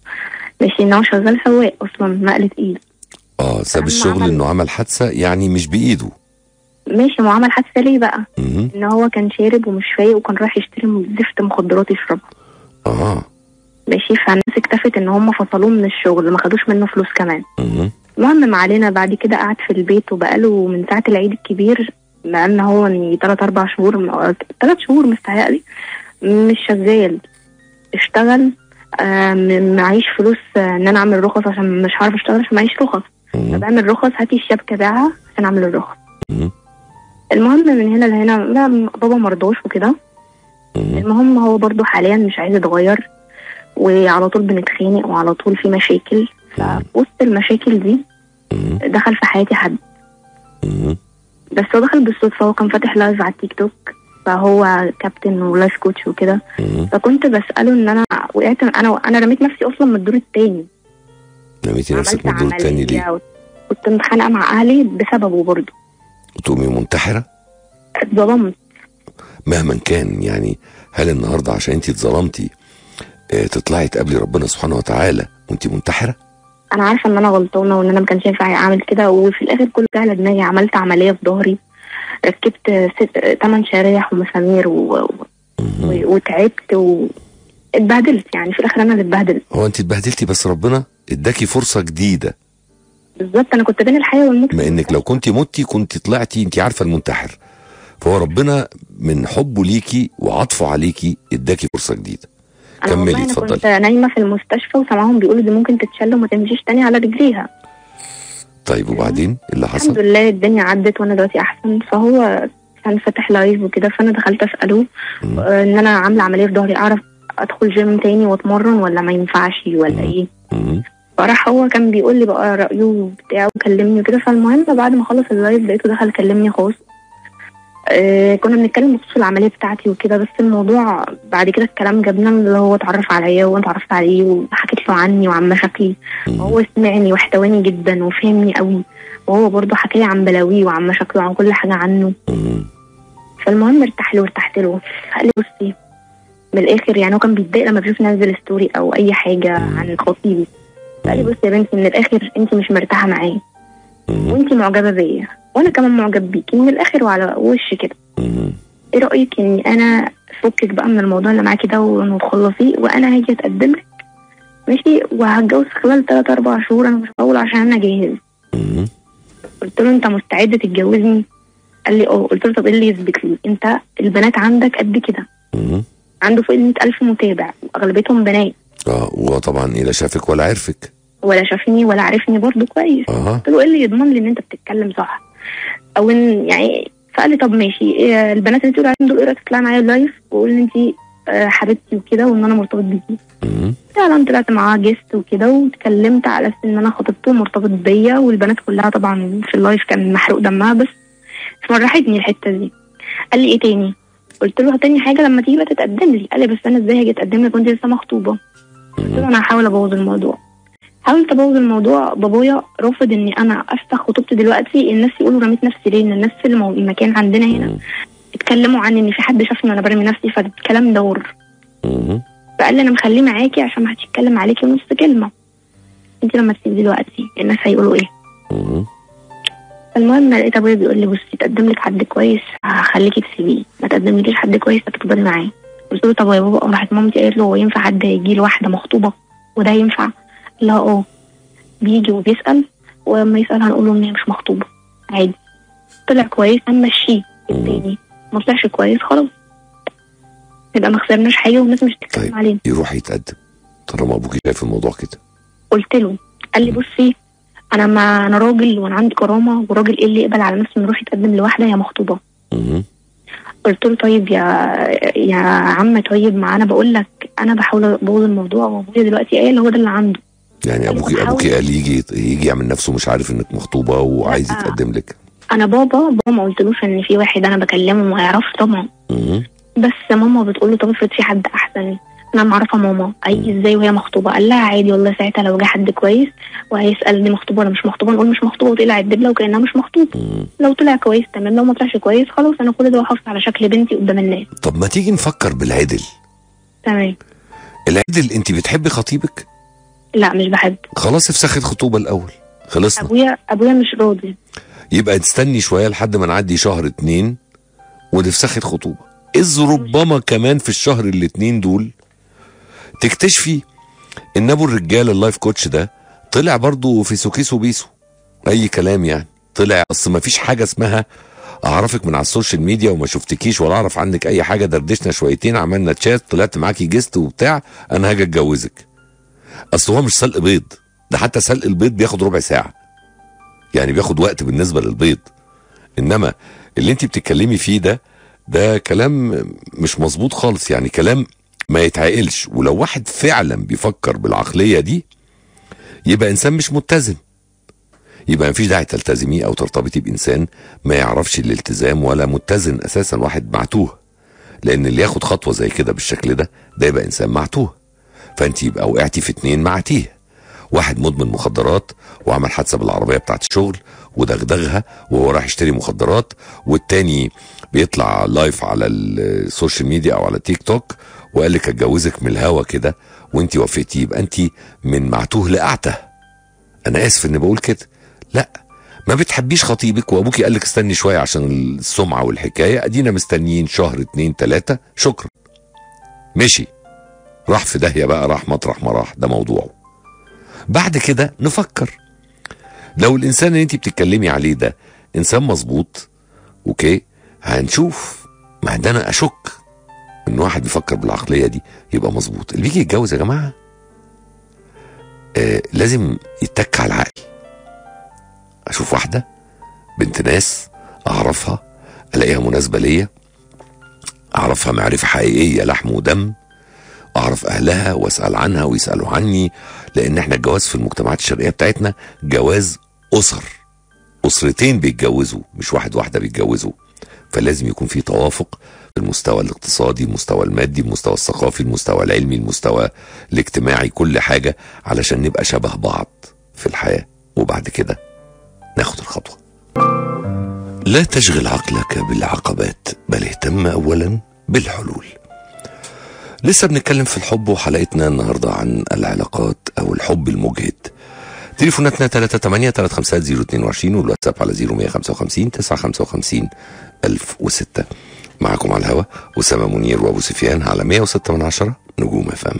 ماشي ان هو شغال سواق اصلا نقل تقيل اه ساب أما الشغل عمل- انه عمل حادثه يعني مش بايده ماشي ما هو عمل حادثه ليه بقى مهم. ان هو كان شارب ومش فايق وكان رايح يشتري زفت مخدرات يشربها اه ماشي فالناس اكتفت ان هم فصلوه من الشغل ما خدوش منه فلوس كمان مهم. المهم ما علينا بعد كده قعد في البيت وبقاله من ساعة العيد الكبير بقالنا هو يعني تلات أربع شهور م- تلات شهور مستحقلي مش شغال اشتغل آه، م- معيش فلوس آه، ان انا اعمل رخص عشان مش عارف اشتغل عشان معيش رخص مهم. بعمل رخص هاتي الشبكة باعها عشان اعمل الرخص مهم. المهم من هنا لهنا لا م- بابا مرضوش وكده مهم. المهم هو برضو حاليا مش عايز يتغير وعلى طول بنتخانق وعلى طول في مشاكل ففي وسط المشاكل دي مهم. دخل في حياتي حد مهم. بس هو دخل بالصدفة هو كان فاتح لايف على التيك توك فهو كابتن ولايف كوتش وكده مهم. فكنت بسأله ان انا وقعت انا انا رميت نفسي اصلا من الدور التاني رميتي نفسك من الدور التاني ليه؟ عملية كنت متخانقة مع اهلي بسببه برضه وتقومي منتحره اتظلمت مهما كان يعني هل النهارده عشان انت اتظلمتي آه، تطلعي تقابلي ربنا سبحانه وتعالى وانت منتحره؟ انا عارفة ان انا غلطانة وان انا ما كانش ينفع اعمل كده وفي الاخر كل ده على دماغي عملت عملية في ظهري ركبت ست تمن شرايح ومسامير و... و... مهم. وتعبت و... اتبهدلت يعني في الاخر انا اللي اتبهدلت هو انت اتبهدلتي بس ربنا اداكي فرصه جديده بالظبط انا كنت بين الحياه والموت ما انك لو كنت متي كنت طلعتي انت عارفه المنتحر فهو ربنا من حبه ليكي وعطفه عليكي اداكي فرصه جديده أنا كملي، والله أنا اتفضلي. كنت نايمه في المستشفى وسامعهم بيقولوا دي ممكن تتشل وما تمشيش تاني على رجليها طيب وبعدين إيه اللي الحمد حصل لله الدنيا عدت وانا دلوقتي احسن فهو كان فاتح لايف وكده فانا دخلت اساله مم. آه، ان انا عامله عمليه في ظهري اعرف ادخل جيم تاني واتمرن ولا ما ينفعش ولا مم. ايه مم. فراح هو كان بيقول لي بقى رايه وبتاع وكلمني وكده فالمهم بعد ما خلص اللايف لقيته دخل كلمني خاص آه كنا بنتكلم بخصوص العمليه بتاعتي وكده بس الموضوع بعد كده الكلام جابنا اللي هو اتعرف عليا وانا اتعرفت عليه وحكيت له عني وعن مشاكلي مم. وهو سمعني واحتواني جدا وفهمني قوي وهو برضه حكى لي عن بلاويه وعن مشاكله وعن كل حاجه عنه مم. فالمهم ارتاح له ارتحت له قال لي بصي من الاخر يعني هو كان بيتضايق لما بيشوف نازل ستوري او اي حاجه عن خطيبي قال لي بصي يا بنتي من الاخر انت مش مرتاحه معايا مم. وانت معجبه بيا وانا كمان معجب بيكي من الاخر وعلى وش كده مم. ايه رايك اني انا فكك بقى من الموضوع اللي معاكي ده وتخلصيه وانا هاجي اتقدم لك ماشي وهتجوز خلال 3 4 شهور انا مش بقول عشان انا جاهز مم. قلت له انت مستعد تتجوزني قال لي اه قلت له طب ايه اللي يثبت لي انت البنات عندك قد كده مم. عنده فوق ال 100000 متابع واغلبيتهم بنات اه وهو طبعا ايه لا شافك ولا عرفك ولا شافني ولا عرفني برضه كويس اها قلت له ايه اللي يضمن لي ان انت بتتكلم صح او ان يعني فقال لي طب ماشي إيه البنات اللي بتقولوا عليهم دول ايه رايك تطلعي معايا لايف وقول ان انت آه، حبيبتي وكده وان انا مرتبط بيكي مم. فعلا طلعت معاه جيست وكده واتكلمت على اساس ان انا خطيبته مرتبط بيا والبنات كلها طبعا في اللايف كان محروق دمها بس فرحتني الحته دي قال لي ايه تاني قلت له تاني حاجه لما تيجي بقى تتقدم لي قال لي بس انا ازاي هاجي اتقدم لك وانت لسه مخطوبه قلت له مم. انا هحاول ابوظ الموضوع حاولت ابوظ الموضوع بابايا رافض اني انا افتح خطوبتي دلوقتي الناس يقولوا رميت نفسي ليه ان الناس في المو- المكان عندنا هنا مم. اتكلموا عني ان في حد شافني وانا برمي نفسي فالكلام دور مم. فقال لي انا مخليه معاكي عشان ما حدش يتكلم عليكي نص كلمه انت لما تسيبي دلوقتي الناس هيقولوا ايه مم. المهم لقيت ابويا بيقول لي بصي تقدم لك حد كويس هخليكي تسيبيه ما تقدملكيش حد كويس هتفضلي معاه قلت له طب يا بابا راحت مامتي قالت له هو ينفع حد يجي له واحده مخطوبه وده ينفع قال لها اه بيجي وبيسال ولما يسال هنقول له ان هي مش مخطوبه عادي طلع كويس هنمشيه التاني ما طلعش كويس خلاص يبقى ما خسرناش حاجه والناس مش طيب. هتتكلم علينا يروح يتقدم طالما ابوكي شايف الموضوع كده قلت له قال لي بصي انا ما انا راجل وانا عندي كرامه وراجل ايه اللي يقبل على نفسه انه يروح يتقدم لواحده هي مخطوبه مم. قلت له طيب يا يا عم طيب ما انا بقول لك انا بحاول ابوظ الموضوع وابويا دلوقتي قال هو ده اللي عنده يعني ابوكي بحاول- ابوكي قال يجي يجي يعمل نفسه مش عارف انك مخطوبه وعايز لا. يتقدم لك انا بابا بابا ما قلتلوش ان في واحد انا بكلمه ما يعرفش طبعا مم. بس ماما بتقول له طب افرض في حد احسن انا معرفه ماما اي ازاي وهي مخطوبه قال لها عادي والله ساعتها لو جه حد كويس وهيسال دي مخطوبه ولا مش مخطوبه نقول مش مخطوبه وتقلع الدبله وكانها مش مخطوبه مم. لو طلع كويس تمام لو ما طلعش كويس خلاص انا كل ده بحافظ على شكل بنتي قدام الناس طب ما تيجي نفكر بالعدل تمام العدل انت بتحبي خطيبك لا مش بحب خلاص افسخي الخطوبه الاول خلصنا ابويا ابويا مش راضي يبقى تستني شويه لحد ما نعدي شهر اتنين وتفسخي الخطوبه اذ ربما كمان في الشهر الاتنين دول تكتشفي ان ابو الرجال اللايف كوتش ده طلع برضه في سوكيسو بيسو اي كلام يعني طلع اصل ما فيش حاجه اسمها اعرفك من على السوشيال ميديا وما شفتكيش ولا اعرف عنك اي حاجه دردشنا شويتين عملنا تشات طلعت معاكي جست وبتاع انا هاجي اتجوزك اصل هو مش سلق بيض ده حتى سلق البيض بياخد ربع ساعه يعني بياخد وقت بالنسبه للبيض انما اللي انت بتتكلمي فيه ده ده كلام مش مظبوط خالص يعني كلام ما يتعقلش ولو واحد فعلا بيفكر بالعقليه دي يبقى انسان مش متزن يبقى مفيش داعي تلتزميه او ترتبطي بانسان ما يعرفش الالتزام ولا متزن اساسا واحد معتوه لان اللي ياخد خطوه زي كده بالشكل ده ده يبقى انسان معتوه فانت يبقى وقعتي في اتنين معتيه واحد مدمن مخدرات وعمل حادثه بالعربيه بتاعت الشغل ودغدغها وهو راح يشتري مخدرات والتاني بيطلع لايف على السوشيال ميديا او على تيك توك وقال لك اتجوزك من الهوا كده وانت وافقتي يبقى انت من معتوه لاعته انا اسف اني بقول كده لا ما بتحبيش خطيبك وابوكي قال لك استني شويه عشان السمعه والحكايه ادينا مستنيين شهر اتنين تلاته شكرا مشي راح في داهيه بقى راح مطرح ما راح ده موضوعه بعد كده نفكر لو الانسان اللي انت بتتكلمي عليه ده انسان مظبوط اوكي هنشوف ما ده انا اشك ان واحد بيفكر بالعقليه دي يبقى مظبوط اللي بيجي يتجوز يا جماعه آه لازم يتك على العقل اشوف واحده بنت ناس اعرفها الاقيها مناسبه ليا اعرفها معرفه حقيقيه لحم ودم اعرف اهلها واسال عنها ويسالوا عني لان احنا الجواز في المجتمعات الشرقيه بتاعتنا جواز اسر اسرتين بيتجوزوا مش واحد واحده بيتجوزوا فلازم يكون في توافق في المستوى الاقتصادي المستوى المادي المستوى الثقافي المستوى العلمي المستوى الاجتماعي كل حاجه علشان نبقى شبه بعض في الحياه وبعد كده ناخد الخطوه لا تشغل عقلك بالعقبات بل اهتم اولا بالحلول لسه بنتكلم في الحب وحلقتنا النهارده عن العلاقات او الحب المجهد تليفوناتنا 38 350 022 والواتساب على 0155 955 1006 معكم على الهوا أسامة منير وأبو سفيان على 106 من عشرة نجوم فم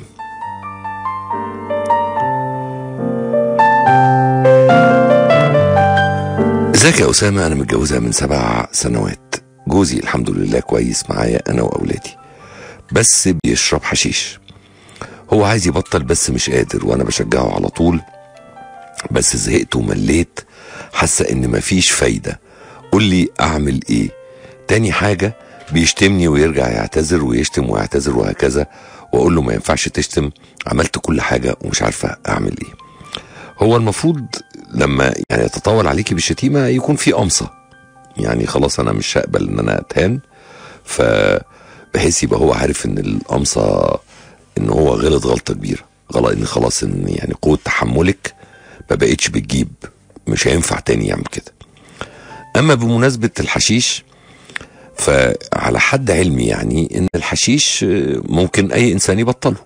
ازيك يا أسامة أنا متجوزة من سبع سنوات جوزي الحمد لله كويس معايا أنا وأولادي بس بيشرب حشيش هو عايز يبطل بس مش قادر وأنا بشجعه على طول بس زهقت ومليت حاسه ان مفيش فايده قول لي اعمل ايه تاني حاجه بيشتمني ويرجع يعتذر ويشتم ويعتذر وهكذا واقول له ما ينفعش تشتم عملت كل حاجه ومش عارفه اعمل ايه هو المفروض لما يعني يتطاول عليكي بالشتيمه يكون في قمصه يعني خلاص انا مش هقبل ان انا اتهان ف بحيث يبقى هو عارف ان القمصه ان هو غلط غلطه كبيره غلط ان خلاص ان يعني قوه تحملك ما بقتش بتجيب مش هينفع تاني يعمل كده اما بمناسبه الحشيش فعلى حد علمي يعني ان الحشيش ممكن اي انسان يبطله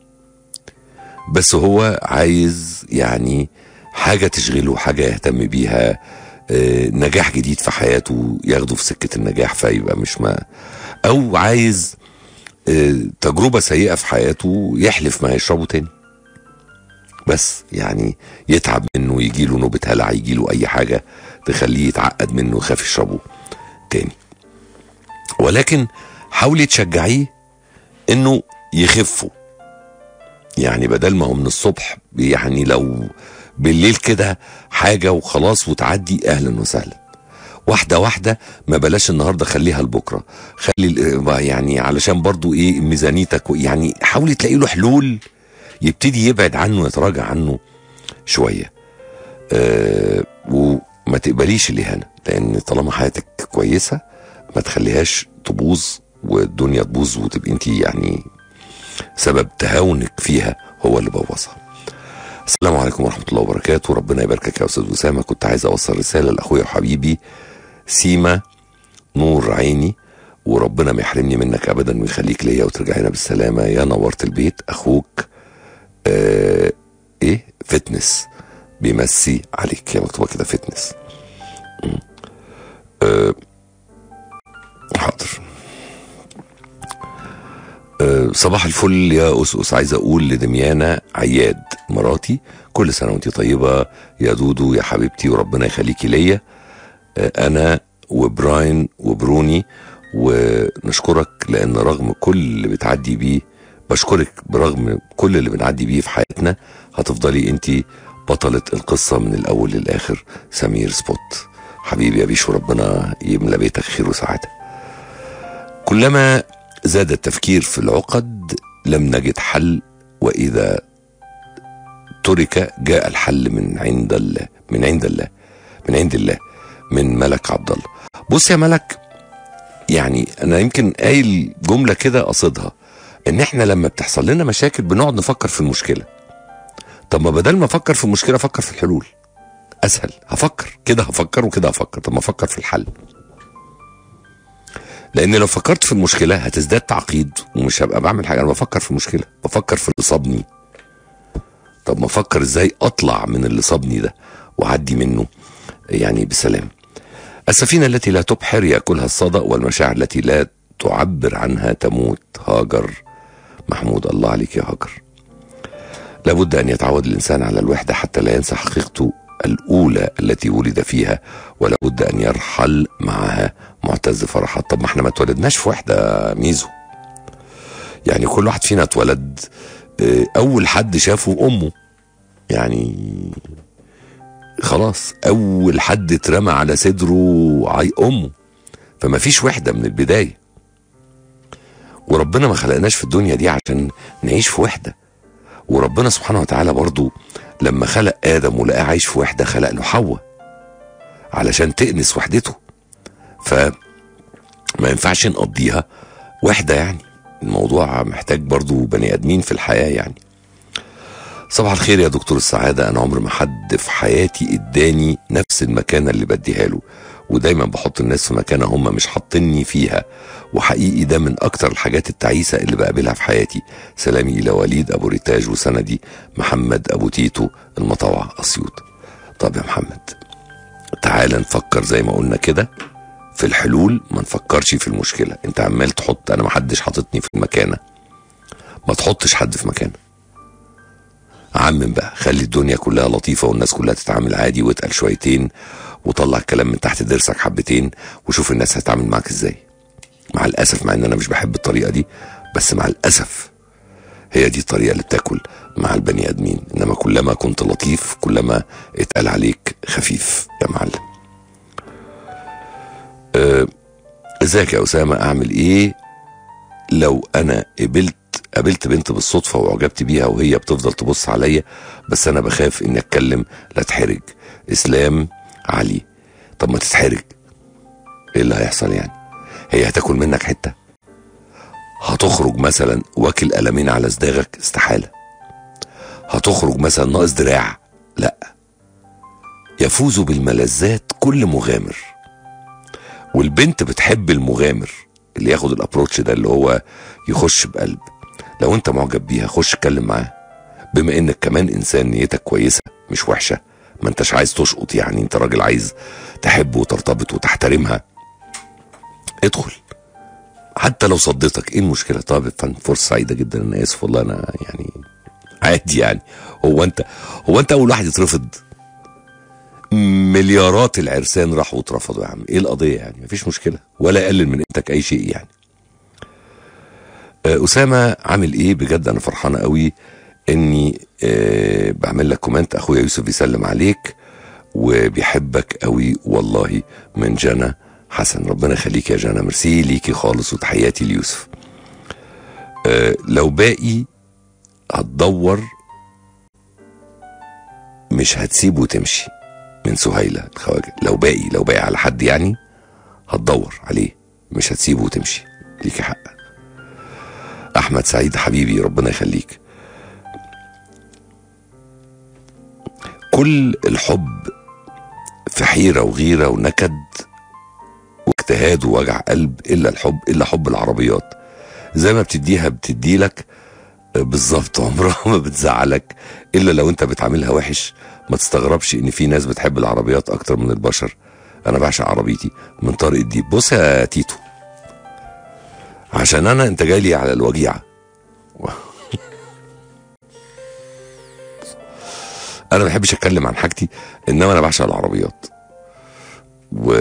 بس هو عايز يعني حاجه تشغله حاجه يهتم بيها آه، نجاح جديد في حياته ياخده في سكه النجاح فيبقى مش ما او عايز آه، تجربه سيئه في حياته يحلف ما يشربه تاني بس يعني يتعب منه يجي له نوبه هلع يجي له اي حاجه تخليه يتعقد منه ويخاف يشربه تاني ولكن حاولي تشجعيه انه يخفوا يعني بدل ما هو من الصبح يعني لو بالليل كده حاجه وخلاص وتعدي اهلا وسهلا واحده واحده ما بلاش النهارده خليها لبكره خلي ال- يعني علشان برضو ايه ميزانيتك و- يعني حاولي تلاقي له حلول يبتدي يبعد عنه يتراجع عنه شويه أه وما تقبليش الاهانه لان طالما حياتك كويسه ما تخليهاش تبوظ والدنيا تبوظ وتبقي انت يعني سبب تهاونك فيها هو اللي بوظها السلام عليكم ورحمه الله وبركاته ربنا يباركك يا استاذ اسامه كنت عايز اوصل رساله لاخويا وحبيبي سيما نور عيني وربنا ما يحرمني منك ابدا ويخليك ليا وترجع هنا بالسلامه يا نورت البيت اخوك آه ايه فتنس بيمسي عليك هي مكتوبه كده فتنس مم. آه حاضر آه، صباح الفل يا أسقس عايز أقول لدميانة عياد مراتي كل سنة وأنت طيبة يا دودو يا حبيبتي وربنا يخليكي ليا آه، أنا وبراين وبروني ونشكرك لأن رغم كل اللي بتعدي بيه بشكرك برغم كل اللي بنعدي بيه في حياتنا هتفضلي أنت بطلة القصة من الأول للآخر سمير سبوت حبيبي يا بيشو ربنا يملى بيتك خير وسعادة كلما زاد التفكير في العقد لم نجد حل واذا ترك جاء الحل من عند الله من عند الله من عند الله من ملك عبد الله بص يا ملك يعني انا يمكن قايل جمله كده قصدها ان احنا لما بتحصل لنا مشاكل بنقعد نفكر في المشكله طب ما بدل ما افكر في المشكله افكر في الحلول اسهل هفكر كده هفكر وكده هفكر طب ما افكر في الحل لان لو فكرت في المشكله هتزداد تعقيد ومش هبقى بعمل حاجه انا بفكر في المشكله بفكر في اللي صابني طب ما افكر ازاي اطلع من اللي صابني ده واعدي منه يعني بسلام السفينه التي لا تبحر ياكلها الصدأ والمشاعر التي لا تعبر عنها تموت هاجر محمود الله عليك يا هاجر لابد ان يتعود الانسان على الوحده حتى لا ينسى حقيقته الاولى التي ولد فيها ولابد ان يرحل معها معتز فرحات طب ما احنا ما اتولدناش في وحده ميزو يعني كل واحد فينا اتولد اه، اول حد شافه امه يعني خلاص اول حد اترمى على صدره عي امه فما فيش وحده من البدايه وربنا ما خلقناش في الدنيا دي عشان نعيش في وحده وربنا سبحانه وتعالى برضو لما خلق ادم ولقاه عايش في وحده خلق له حواء علشان تأنس وحدته فما ينفعش نقضيها وحده يعني الموضوع محتاج برضو بني ادمين في الحياه يعني صباح الخير يا دكتور السعادة أنا عمر ما حد في حياتي إداني نفس المكانة اللي بديها له ودايما بحط الناس في مكانة هم مش حاطيني فيها وحقيقي ده من أكتر الحاجات التعيسة اللي بقابلها في حياتي سلامي إلى وليد أبو ريتاج وسندي محمد أبو تيتو المطوع أسيوط طب يا محمد تعال نفكر زي ما قلنا كده في الحلول ما نفكرش في المشكلة انت عمال تحط انا ما حدش حاططني في المكانة ما تحطش حد في مكانه عمم بقى خلي الدنيا كلها لطيفة والناس كلها تتعامل عادي واتقل شويتين وطلع الكلام من تحت ضرسك حبتين وشوف الناس هتتعامل معاك ازاي مع الاسف مع ان انا مش بحب الطريقة دي بس مع الاسف هي دي الطريقه اللي بتاكل مع البني ادمين انما كلما كنت لطيف كلما اتقال عليك خفيف يا معلم آه، ازيك يا اسامه اعمل ايه لو انا قبلت قابلت بنت بالصدفه واعجبت بيها وهي بتفضل تبص عليا بس انا بخاف اني اتكلم لا اتحرج اسلام علي طب ما تتحرج ايه اللي هيحصل يعني هي هتاكل منك حته هتخرج مثلا واكل قلمين على صداغك استحاله هتخرج مثلا ناقص دراع لا يفوز بالملذات كل مغامر والبنت بتحب المغامر اللي ياخد الابروتش ده اللي هو يخش بقلب لو انت معجب بيها خش اتكلم معاها بما انك كمان انسان نيتك كويسه مش وحشه ما انتش عايز تشقط يعني انت راجل عايز تحب وترتبط وتحترمها ادخل حتى لو صدتك ايه المشكله طب فن فرصه سعيده جدا انا اسف والله انا يعني عادي يعني هو انت هو انت اول واحد يترفض مليارات العرسان راحوا واترفضوا يا عم ايه القضيه يعني مفيش مشكله ولا يقلل من قيمتك اي شيء يعني آه، اسامه عامل ايه بجد انا فرحانه قوي اني آه، بعمل لك كومنت اخويا يوسف بيسلم عليك وبيحبك قوي والله من جنى حسن ربنا يخليك يا جنى ميرسي ليكي خالص وتحياتي ليوسف آه، لو باقي هتدور مش هتسيب وتمشي من سهيلة الخواجة لو باقي لو باقي على حد يعني هتدور عليه مش هتسيبه وتمشي ليكي حق احمد سعيد حبيبي ربنا يخليك كل الحب في حيرة وغيرة ونكد واجتهاد ووجع قلب الا الحب الا حب العربيات زي ما بتديها بتديلك بالظبط عمرها ما بتزعلك الا لو انت بتعاملها وحش ما تستغربش ان في ناس بتحب العربيات اكتر من البشر انا بعشق عربيتي من طارق الديب بص يا تيتو عشان انا انت جاي لي على الوجيعه انا ما بحبش اتكلم عن حاجتي انما انا بعشق العربيات و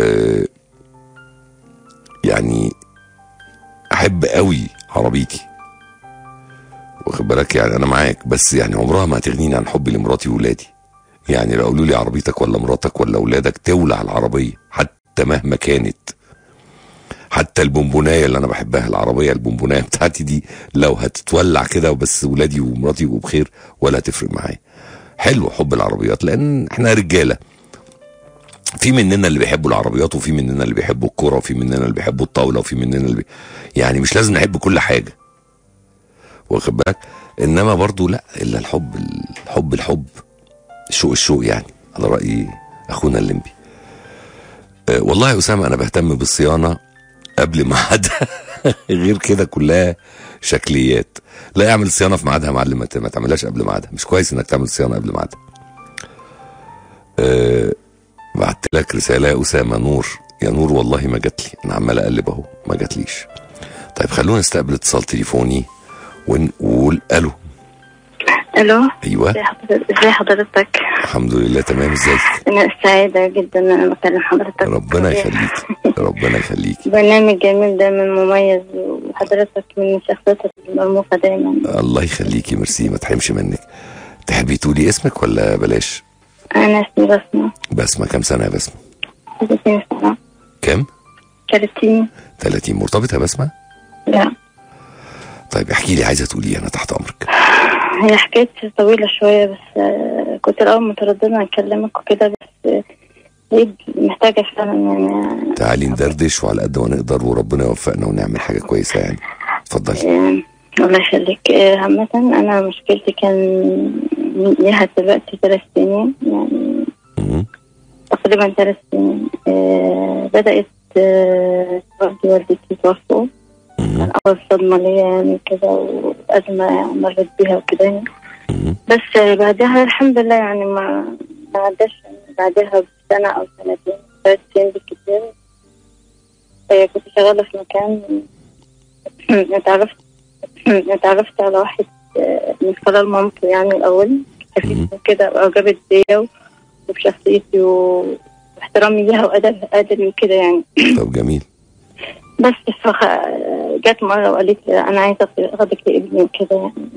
يعني احب قوي عربيتي واخد بالك يعني انا معاك بس يعني عمرها ما هتغنيني عن حبي لمراتي وولادي يعني لو قالوا لي عربيتك ولا مراتك ولا اولادك تولع العربيه حتى مهما كانت حتى البونبونايه اللي انا بحبها العربيه البونبونايه بتاعتي دي لو هتتولع كده وبس ولادي ومراتي يبقوا بخير ولا هتفرق معايا حلو حب العربيات لان احنا رجاله في مننا اللي بيحبوا العربيات وفي مننا اللي بيحبوا الكوره وفي مننا اللي بيحبوا الطاوله وفي مننا اللي بي... يعني مش لازم نحب كل حاجه واخد بالك انما برضو لا الا الحب الحب الحب الشوق الشوق يعني على راي اخونا الليمبي أه والله يا اسامه انا بهتم بالصيانه قبل ميعادها غير كده كلها شكليات لا اعمل صيانه في ميعادها يا معلم ما ت- ما تعملهاش قبل ميعادها مش كويس انك تعمل صيانه قبل ميعادها أه بعت لك رساله يا اسامه نور يا نور والله ما جات لي انا عمال اقلب اهو ما جاتليش طيب خلونا نستقبل اتصال تليفوني ونقول الو الو ايوه ازي حضرتك ازي حضرتك الحمد لله تمام ازيك انا سعيدة جدا ان انا بكلم حضرتك ربنا يخليك ربنا يخليك برنامج جميل دايما مميز وحضرتك من شخصيتك المرموقة دايما الله يخليكي ميرسي ما تحرمش منك تحبي تقولي اسمك ولا بلاش انا اسمي بسمة بسمة كام سنة يا بسمة 30 سنة كام 30 30 مرتبطة يا بسمة لا طيب احكي لي عايزة تقولي انا تحت امرك هي حكاية طويلة شوية بس آه، كنت الأول مترددة أكلمك وكده بس آه، لقيت محتاجة فعلا يعني تعالي ندردش وعلى قد ما نقدر وربنا يوفقنا ونعمل حاجة كويسة يعني اتفضلي آه، الله يخليك آه، عامة أنا مشكلتي كان ليها دلوقتي ثلاث سنين يعني مم. تقريبا ثلاث سنين آه، بدأت آه، والدي والدتي توفوا مم. أول صدمة ليا يعني كده وأزمة مرت بيها وكده يعني. مم. بس آه، بعدها الحمد لله يعني ما ما عداش بعدها بسنة أو سنتين ثلاث سنين بالكتير آه، كنت شغالة في مكان اتعرفت اتعرفت على واحد آه، من خلال مامته يعني الأول مم. خفيف وكده وأعجبت بيا وبشخصيتي و- واحترامي ليها وأدب أدبي وكده يعني طب جميل بس فخ... جت مرة وقالت لي أنا عايزة أخدك لابني وكده يعني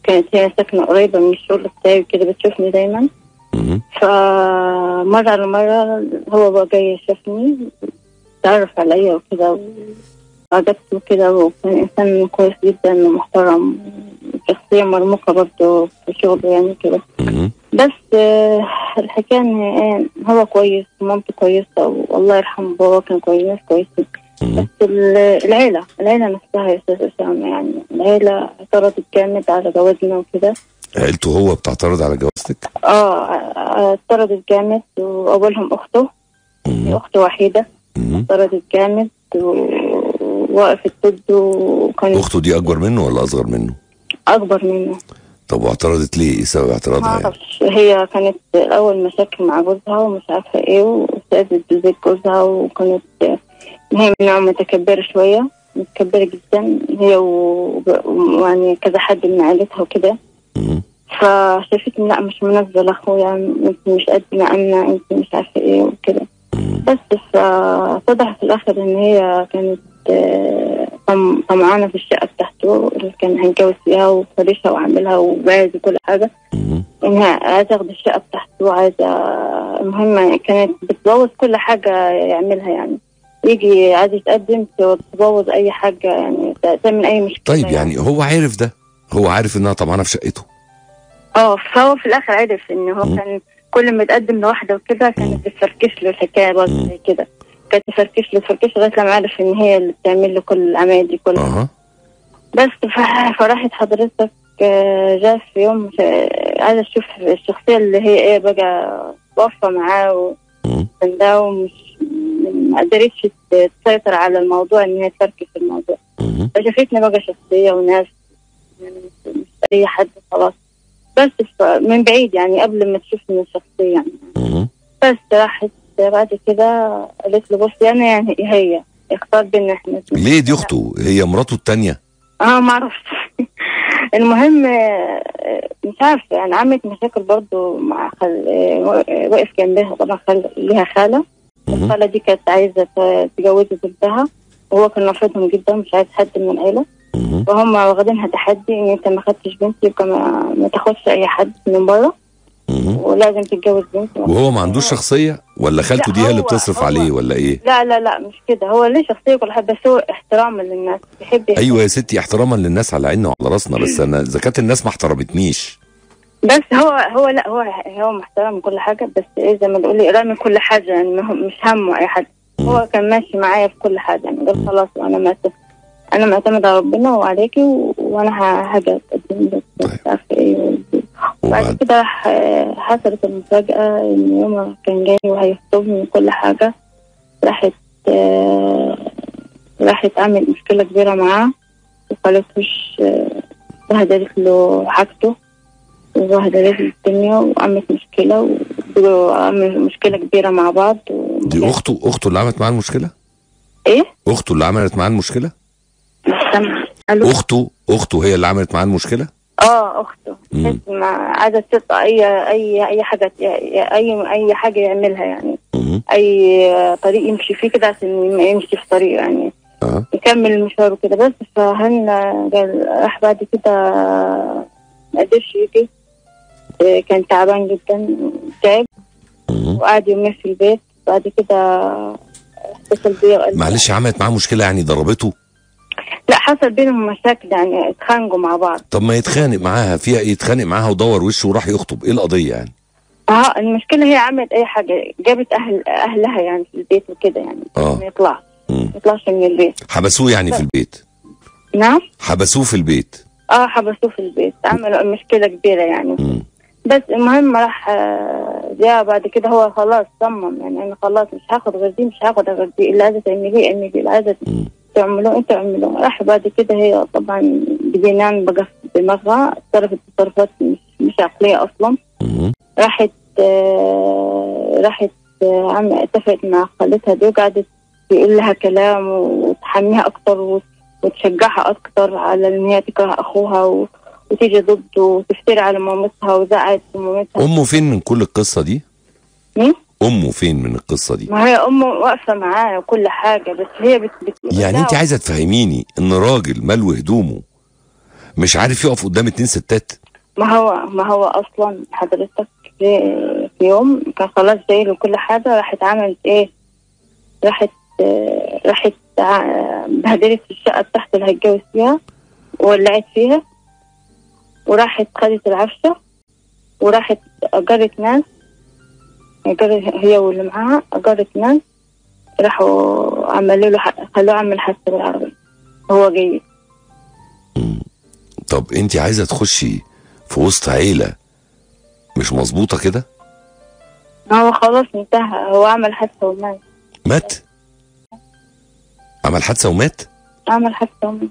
كانت هي ساكنة قريبة من الشغل بتاعي كده بتشوفني دايما مهم. فمرة على مرة هو بقى جاي شافني تعرف عليا وكده وعجبته كده وكان إنسان كويس جدا ومحترم شخصية مرموقة برضه في شغله يعني كده مهم. بس آه، الحكاية إن آه، هو كويس ومامته كويسة والله يرحمه بابا كان كويس ناس كويسين مهم. بس ال- العيلة العيلة نفسها يا أستاذ أسامة يعني العيلة اعترضت جامد على جوازنا وكده عيلته هو بتعترض على جوازتك اه اعترضت جامد وأولهم أخته هي مهم. أخته وحيدة مهم. اعترضت جامد ووقفت ضده وكانت اخته دي اكبر منه ولا اصغر منه أكبر منه طب واعترضت ليه ايه سبب ما اعتراضها يعني اعرفش هي كانت الاول مشاكل مع جوزها ومش عارفه ايه وسابت بيت جوزها وكانت هي من نوع متكبره شويه متكبره جدا هي و- ويعني كذا حد من عائلتها وكده مهم. فشافتني لا مش مناسبه لاخويا انت مش قد مقامنا انت مش عارفه ايه وكده مهم. بس فاتضح في الاخر ان هي كانت آه، طم- طمعانه في الشقه بتاعته اللي كان هيتجوز فيها وفرشها وعاملها وباز وكل حاجه مهم. انها عايزه تاخد الشقه بتاعته وعايزه المهم كانت بتبوظ كل حاجه يعملها يعني يجي عايز يتقدم تبوظ اي حاجه يعني تعمل اي مشكله طيب يعني هو عارف ده هو عارف انها طمعانه في شقته اه فهو في الاخر عرف ان هو مم. كان كل ما يتقدم لواحده وكده كانت بتفركش له الحكايه برضه مم. زي كده كانت تفركش له تفركش لغايه لما عرف ان هي اللي بتعمل له كل العمايل دي كلها اها بس ف- فراحت حضرتك آه، جاء في يوم آه، عايزه اشوف الشخصيه اللي هي ايه بقى واقفه معاه مم. وسنداه ومش ما قدرتش ت- تسيطر على الموضوع ان هي تفركش في الموضوع مهم. فشافتني بقى شخصيه وناس يعني مش مش اي حد خلاص بس ف- من بعيد يعني قبل ما تشوفني الشخصيه يعني مهم. بس راحت بعد كده قالت له بصي انا يعني هي اختار بينا احنا ليه دي اخته هي مراته التانية اه ما اعرفش المهم آه، مش عارفه يعني عملت مشاكل برضو مع خل... آه، وقف جنبها طبعا خل... ليها خاله مهم. الخاله دي كانت عايزه ت- تجوز بنتها وهو كان رافضهم جدا مش عايز حد من العيله مهم. وهم واخدينها تحدي ان انت ما خدتش بنتي يبقى ما, ما تاخدش اي حد من بره مهم. ولازم تتجوز بنتي وهو ما عندوش شخصية ولا خالته لا، دي هي اللي هو- بتصرف هو- عليه ولا ايه لا لا لا مش كده هو ليه شخصيه كل حد بس هو احتراما للناس بيحب ايوه يا ستي احتراما للناس على عيننا وعلى راسنا بس انا اذا كانت الناس ما احترمتنيش بس هو هو لا هو هو محترم كل حاجه بس ايه زي ما تقولي رامي كل حاجه يعني ما هو- مش همه اي حد هو كان ماشي معايا في كل حاجه يعني قال خلاص انا معتمد انا معتمد على ربنا وعليكي و... وانا ه- هاجي اتقدم لك طيب. مش عارفه ايه وبعد وبعد كده راح آه، حصلت المفاجاه ان يوم ما كان جاي وهيخطبني كل حاجه راحت آه، راحت عمل مشكله كبيره معاه وخلتوش آه، بهدلت له حاجته وبهدلت له الدنيا وعملت مشكلة وعملت مشكلة كبيرة مع بعض و... دي اخته اخته اللي عملت معاه المشكلة ايه؟ اخته اللي عملت معاه المشكلة مش سامعة الو اخته اخته هي اللي عملت معاه المشكلة اه اخته مم. بس ما عايزة تقطع اي اي اي حاجة اي اي حاجة يعملها يعني مهم. اي طريق يمشي فيه كده عشان ما يمشي في طريقه يعني اه يكمل المشوار وكده بس فهنا قال راح بعد كده ما قدرش يجي إيه، كان تعبان جدا تعب مهم. وقعد يومين في البيت بعد كده اتصل بيا وقال لي- معلش عملت معاه مشكلة يعني ضربته لا حصل بينهم مشاكل يعني اتخانقوا مع بعض طب ما يتخانق معاها فيها ايه يتخانق معاها ودور وشه وراح يخطب ايه القضية يعني اه المشكله هي عملت اي حاجه جابت اهل اهلها يعني في البيت وكده يعني اه ما يطلعش مم. ما يطلعش من البيت حبسوه يعني في البيت نعم حبسوه في البيت اه حبسوه في البيت عملوا مشكله كبيره يعني مم. بس المهم راح آه، جاء بعد كده هو خلاص صمم يعني انا خلاص مش هاخد غير دي مش هاخد غير دي اللي عايزه تعمليه اعمليه اللي عايزه مم. تعملوه انت اعملوه راح بعد كده هي طبعا بجنان بقى في دماغها تصرفت تصرفات مش, مش عقليه اصلا مم. راحت آه، راحت آه، عم اتفقت مع خالتها دي وقعدت تقول لها كلام وتحميها اكتر وت- وتشجعها اكتر على ان هي تكره اخوها و... وتيجي ضده وتفتري على مامتها وزعقت في مامتها امه فين من كل القصة دي مين؟ امه فين من القصة دي ما هي امه واقفه معاه وكل حاجه بس هي بت... بت... يعني لا، انت عايزة تفهميني ان راجل ملو هدومه مش عارف يقف قدام اتنين ستات ما هو ما هو اصلا حضرتك في, في يوم كان خلاص جاي له كل حاجه راحت عملت ايه راحت آه، راحت ع- بهدلت في الشقه بتاعته اللي هيتجوز فيها وولعت فيها وراحت خدت العفشه وراحت اجرت ناس أجرت هي واللي معاها اجرت ناس راحوا عملوا له ح- خلوه عمل حادثه بالعربيه هو جاي طب انت عايزه تخشي في وسط عيله مش مظبوطه كده ما هو خلاص انتهى هو عمل حادثه ومات مات عمل حادثه ومات عمل حادثه ومات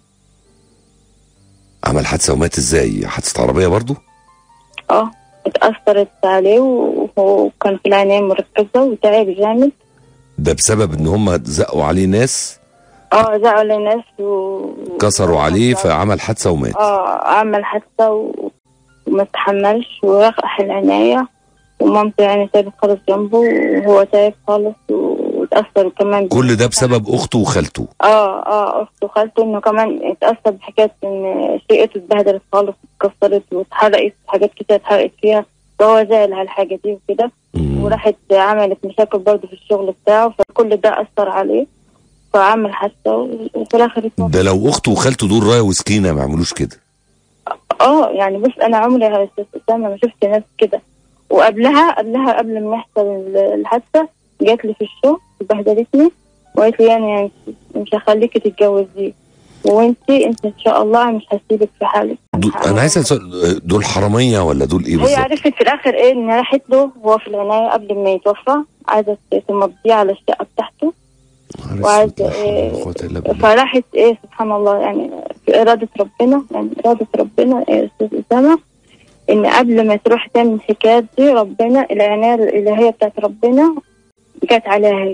عمل حادثه ومات ازاي حادثه عربيه برضو اه اتأثرت عليه وهو كان في العناية مركزة وتعب جامد ده بسبب ان هم زقوا عليه ناس اه زعلوا الناس و... كسروا عليه فعمل حادثه ومات اه عمل حادثة و... وما تحملش ورقح العناية ومامته يعني تعبت خالص جنبه وهو تعب خالص واتأثر كمان كل ده بسبب اخته وخالته اه اه اخته وخالته انه كمان اتأثر بحكاية ان شقته اتبهدلت خالص واتكسرت واتحرقت حاجات كتير اتحرقت فيها فهو زعل على الحاجة دي وكده مم. وراحت عملت مشاكل برضه في الشغل بتاعه فكل ده أثر عليه فعمل حادثة وفي الآخر اتوفى. ده لو اخته وخالته دول رايه وسكينه ما يعملوش كده اه يعني بص أنا عمري يا أستاذ أسامة ما شفت ناس كده وقبلها قبلها قبل ما يحصل ال- الحادثة جات لي في الشغل بهدلتني وقالت لي يعني يعني مش هخليكي تتجوزي وانتي انت ان شاء الله مش هسيبك في حالك دول انا عايز اسال دول حراميه ولا دول ايه هي بالظبط عرفت في الاخر ايه ان راحت له وهو في العنايه قبل ما يتوفى عايزه تمضيه على الشقه بتاعته نهار وعايزة أسود، لا حول ولا إيه، قوة إلا بالله. فراحت ايه سبحان الله يعني في إرادة ربنا يعني إرادة ربنا إيه يا أستاذ أسامة إن قبل ما تروح تعمل الحكايات دي ربنا العناية الإلهية بتاعت ربنا جت عليها هي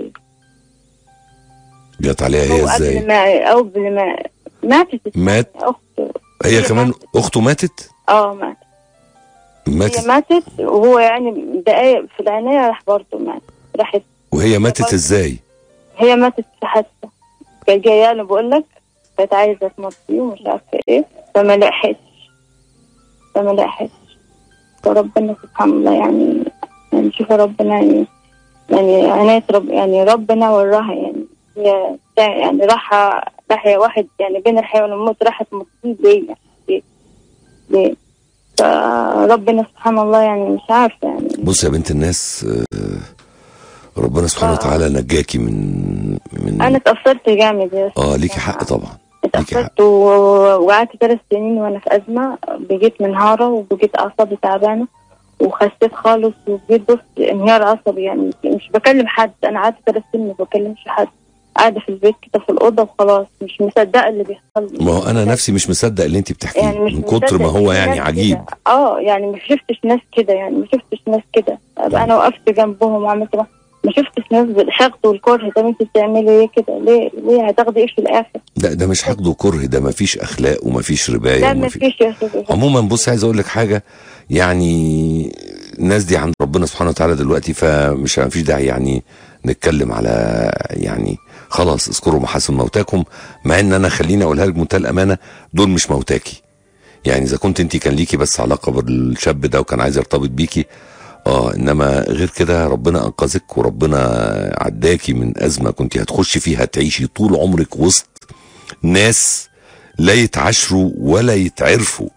جت عليها هي أو قبل ازاي ما أو قبل ما ماتت مات أخته هي هي كمان ماتت. اخته ماتت اه ماتت هي ماتت ماتت وهو يعني دقايق في العناية راح برضه مات راحت وهي ماتت ازاي هي ماتت في حادثة كانت جاية له بقول لك كانت عايزة تمضيه ومش عارفة ايه فما لحقتش فما لحقتش فربنا سبحان الله يعني يعني شوف ربنا يعني يعني عناية رب يعني ربنا وراها يعني هي بتاع- يعني راحة راح واحد يعني بين الحياة والموت راحت مصيب ليه يعني ليه؟ ليه؟ فربنا سبحان الله يعني مش عارفة يعني بص يا بنت الناس آه، ربنا سبحانه آه. وتعالى نجاكي من من أنا اتأثرت جامد يا اه أستاذ ليكي حق طبعا ليكي حق اتأثرت و- وقعدت ثلاث سنين وانا في ازمه بقيت منهاره وبقيت اعصابي تعبانه وخسيت خالص وبقيت بص انهيار عصبي يعني مش بكلم حد انا قعدت ثلاث سنين ما بكلمش حد قاعده في البيت كده في الاوضه وخلاص مش مصدقه اللي بيحصل لي ما هو انا نفسي مش مصدق اللي انت بتحكيه يعني مش من كتر ما مصدق هو إن يعني ناس عجيب كده. اه يعني ما شفتش ناس كده يعني ما شفتش ناس كده أبقى انا وقفت جنبهم وعملت معاهم. ما شفتش ناس بالحقد والكره طب انت بتعملي ايه كده ليه ليه هتاخدي ايه في الاخر ده ده مش حقد وكره ده ما فيش اخلاق وما فيش ربايه لا وما ما في فيش يا استاذ عموما بص عايز اقول لك حاجه يعني الناس دي عند ربنا سبحانه وتعالى دلوقتي فمش ما فيش داعي يعني نتكلم على يعني خلاص اذكروا محاسن موتاكم مع ان انا خليني اقولها لك بمنتهى الامانه دول مش موتاكي يعني اذا كنت انت كان ليكي بس علاقه بالشاب ده وكان عايز يرتبط بيكي اه انما غير كده ربنا انقذك وربنا عداكي من ازمه كنت هتخشي فيها تعيشي طول عمرك وسط ناس لا يتعاشروا ولا يتعرفوا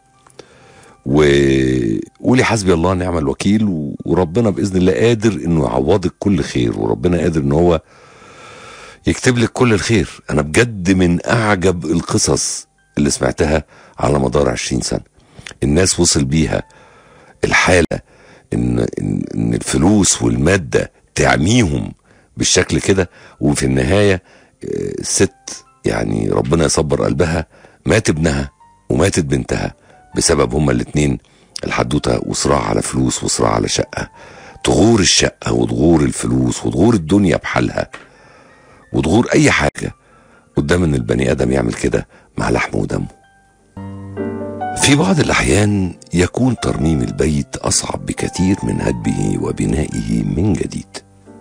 وقولي حسبي الله ونعم الوكيل و- وربنا باذن الله قادر انه يعوضك كل خير وربنا قادر ان هو يكتب لك كل الخير انا بجد من اعجب القصص اللي سمعتها على مدار عشرين سنه الناس وصل بيها الحاله ان ان, إن الفلوس والماده تعميهم بالشكل كده وفي النهايه آه، الست يعني ربنا يصبر قلبها مات ابنها وماتت بنتها بسبب هما الاتنين الحدوته وصراع على فلوس وصراع على شقه تغور الشقه وتغور الفلوس وتغور الدنيا بحالها وتغور اي حاجه قدام ان البني ادم يعمل كده مع لحمه ودمه في بعض الأحيان يكون ترميم البيت أصعب بكثير من هدمه وبنائه من جديد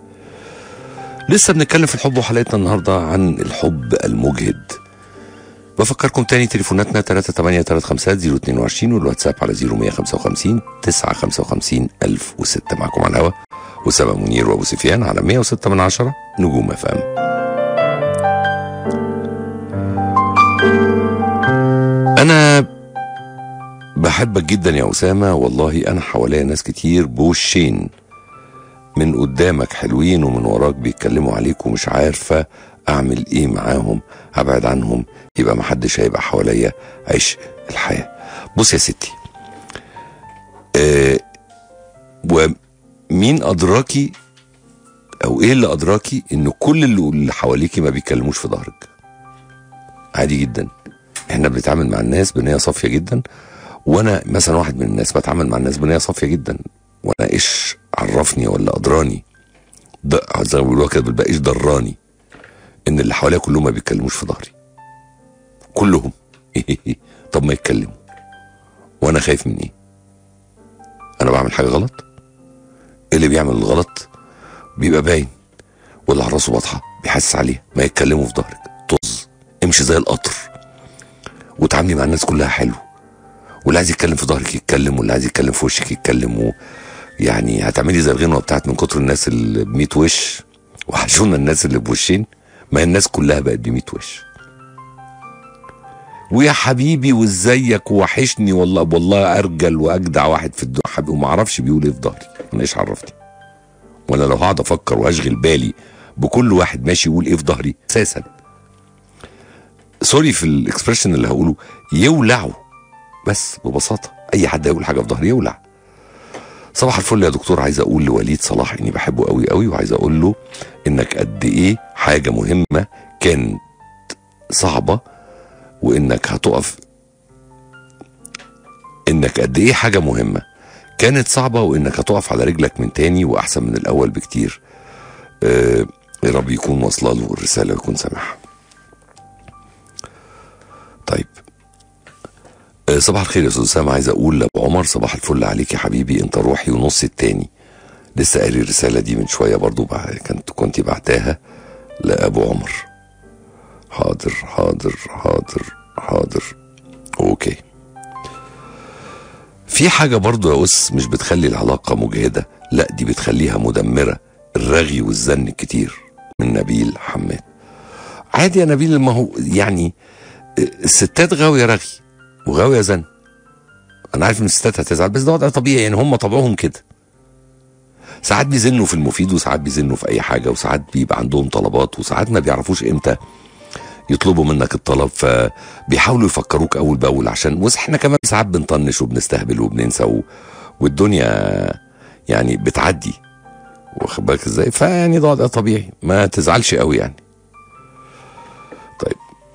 لسه بنتكلم في الحب وحلقتنا النهاردة عن الحب المجهد بفكركم تاني تليفوناتنا 38350 والواتساب على 0155 955 1006 معكم على الهوا أسامة منير وأبو سفيان على 106 من عشرة نجوم اف ام أنا بحبك جدا يا أسامة والله أنا حواليا ناس كتير بوشين من قدامك حلوين ومن وراك بيتكلموا عليك ومش عارفة أعمل إيه معاهم أبعد عنهم يبقى محدش هيبقى حواليا عيش الحياة بص يا ستي آه ومين أدراكي أو إيه اللي أدراكي إن كل اللي اللي حواليكي ما بيتكلموش في ظهرك عادي جدا احنا بنتعامل مع الناس بنية صافية جدا وانا مثلا واحد من الناس بتعامل مع الناس بنية صافية جدا وانا ايش عرفني ولا ادراني ده زي ما بيقولوها كده بالباقي ايش دراني ان اللي حواليا كلهم ما بيتكلموش في ظهري كلهم طب ما يتكلموا وانا خايف من ايه انا بعمل حاجه غلط اللي بيعمل الغلط بيبقى باين واللي على راسه بطحه بيحسس عليه ما يتكلموا في ظهرك طز امشي زي القطر وتعاملي مع الناس كلها حلو واللي عايز يتكلم في ظهرك يتكلم واللي عايز يتكلم في وشك يتكلم و... يعني هتعملي زي الغنوه بتاعت من كتر الناس اللي ب 100 وش وحشونا الناس اللي بوشين ما هي الناس كلها بقت ب 100 وش ويا حبيبي وازيك وحشني والله والله ارجل واجدع واحد في الدنيا حبيبي وما اعرفش بيقول ايه في ظهري انا ايش عرفتني وانا لو هقعد افكر واشغل بالي بكل واحد ماشي يقول ايه في ظهري اساسا سوري في الاكسبريشن اللي هقوله يولعوا بس ببساطه اي حد يقول حاجه في ظهري يولع صباح الفل يا دكتور عايز اقول لوليد صلاح اني بحبه قوي قوي وعايز اقول له انك قد ايه حاجه مهمه كانت صعبه وانك هتقف انك قد ايه حاجه مهمه كانت صعبه وانك هتقف على رجلك من تاني واحسن من الاول بكتير آه يا رب يكون واصله له الرساله ويكون سامعها طيب آه، صباح الخير يا استاذ اسامه عايز اقول لابو عمر صباح الفل عليك يا حبيبي انت روحي ونص التاني لسه قاري الرساله دي من شويه برضو بع- كنت كنت بعتها لابو عمر حاضر حاضر حاضر حاضر اوكي في حاجه برضو يا اس مش بتخلي العلاقه مجهده لا دي بتخليها مدمره الرغي والزن الكتير من نبيل حماد عادي يا نبيل ما هو يعني الستات غاويه رغي وغاويه زن انا عارف ان الستات هتزعل بس ده وضع طبيعي يعني هم طبعهم كده ساعات بيزنوا في المفيد وساعات بيزنوا في اي حاجه وساعات بيبقى عندهم طلبات وساعات ما بيعرفوش امتى يطلبوا منك الطلب فبيحاولوا يفكروك اول باول عشان بص احنا كمان ساعات بنطنش وبنستهبل وبننسى و... والدنيا يعني بتعدي واخد بالك ازاي فيعني ده وضع طبيعي ما تزعلش قوي يعني طيب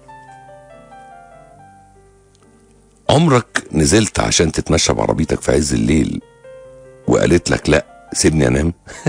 عمرك نزلت عشان تتمشى بعربيتك في عز الليل وقالت لك لا سيبني انام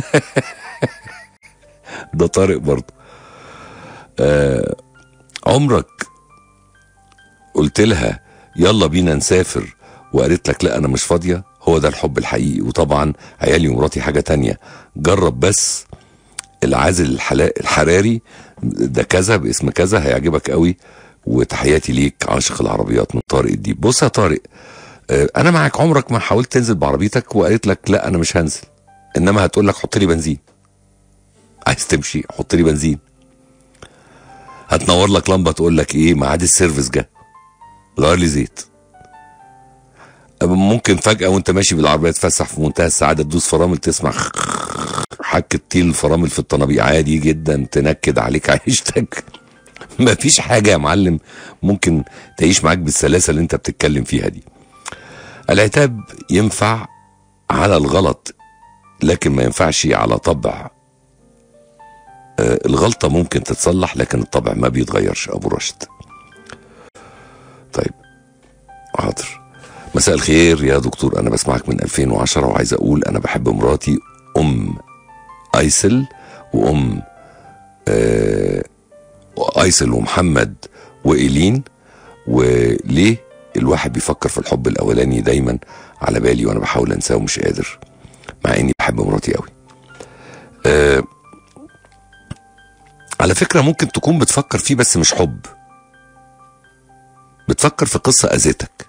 ده طارق برضه آه عمرك قلت لها يلا بينا نسافر وقالت لك لا انا مش فاضيه هو ده الحب الحقيقي وطبعا عيالي ومراتي حاجه تانية جرب بس العازل الحلا- الحراري ده كذا باسم كذا هيعجبك قوي وتحياتي ليك عاشق العربيات من طارق الديب بص يا طارق آه، انا معاك عمرك ما حاولت تنزل بعربيتك وقالت لك لا انا مش هنزل انما هتقول لك حط لي بنزين عايز تمشي حط لي بنزين هتنور لك لمبه تقول لك ايه ميعاد السيرفيس جه غير لي زيت ممكن فجاه وانت ماشي بالعربيه تفسح في منتهى السعاده تدوس فرامل تسمع حكة طيل الفرامل في الطنابيق عادي جدا تنكد عليك عيشتك مفيش حاجه يا معلم ممكن تعيش معاك بالسلاسه اللي انت بتتكلم فيها دي العتاب ينفع على الغلط لكن ما ينفعش على طبع آه، الغلطة ممكن تتصلح لكن الطبع ما بيتغيرش أبو رشد طيب حاضر مساء الخير يا دكتور أنا بسمعك من 2010 وعايز أقول أنا بحب مراتي أم أيسل وأم آه أيسل ومحمد وإيلين وليه الواحد بيفكر في الحب الأولاني دايما على بالي وأنا بحاول أنساه ومش قادر مع إني بحب مراتي قوي آه على فكرة ممكن تكون بتفكر فيه بس مش حب بتفكر في قصه اذتك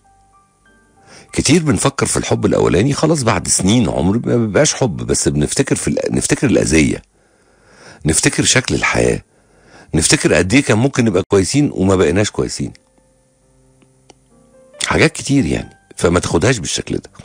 كتير بنفكر في الحب الاولاني خلاص بعد سنين عمر ما بيبقاش حب بس بنفتكر في ال- نفتكر الاذيه نفتكر شكل الحياه نفتكر قد ايه كان ممكن نبقى كويسين وما بقيناش كويسين حاجات كتير يعني فما تاخدهاش بالشكل ده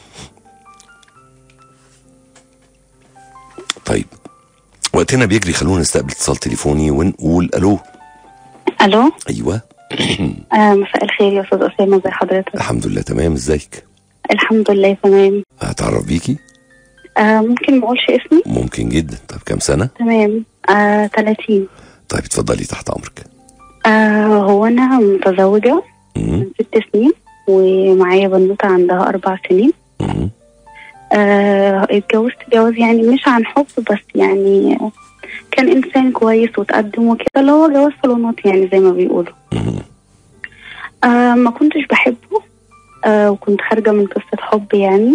طيب وقتنا بيجري خلونا نستقبل اتصال تليفوني ونقول الو الو ايوه آه مساء الخير يا استاذ اسامه ازي حضرتك الحمد لله تمام ازيك الحمد لله تمام هتعرف بيكي آه ممكن ما اقولش اسمي ممكن جدا طب كام سنه تمام آه 30 طيب اتفضلي تحت امرك آه هو انا متزوجه مم. من ست سنين ومعايا بنوته عندها اربع سنين مم. آه اتجوزت جواز يعني مش عن حب بس يعني كان انسان كويس وتقدم وكده اللي هو جواز صالونات يعني زي ما بيقولوا مم. آه ما كنتش بحبه آه وكنت خارجه من قصه حب يعني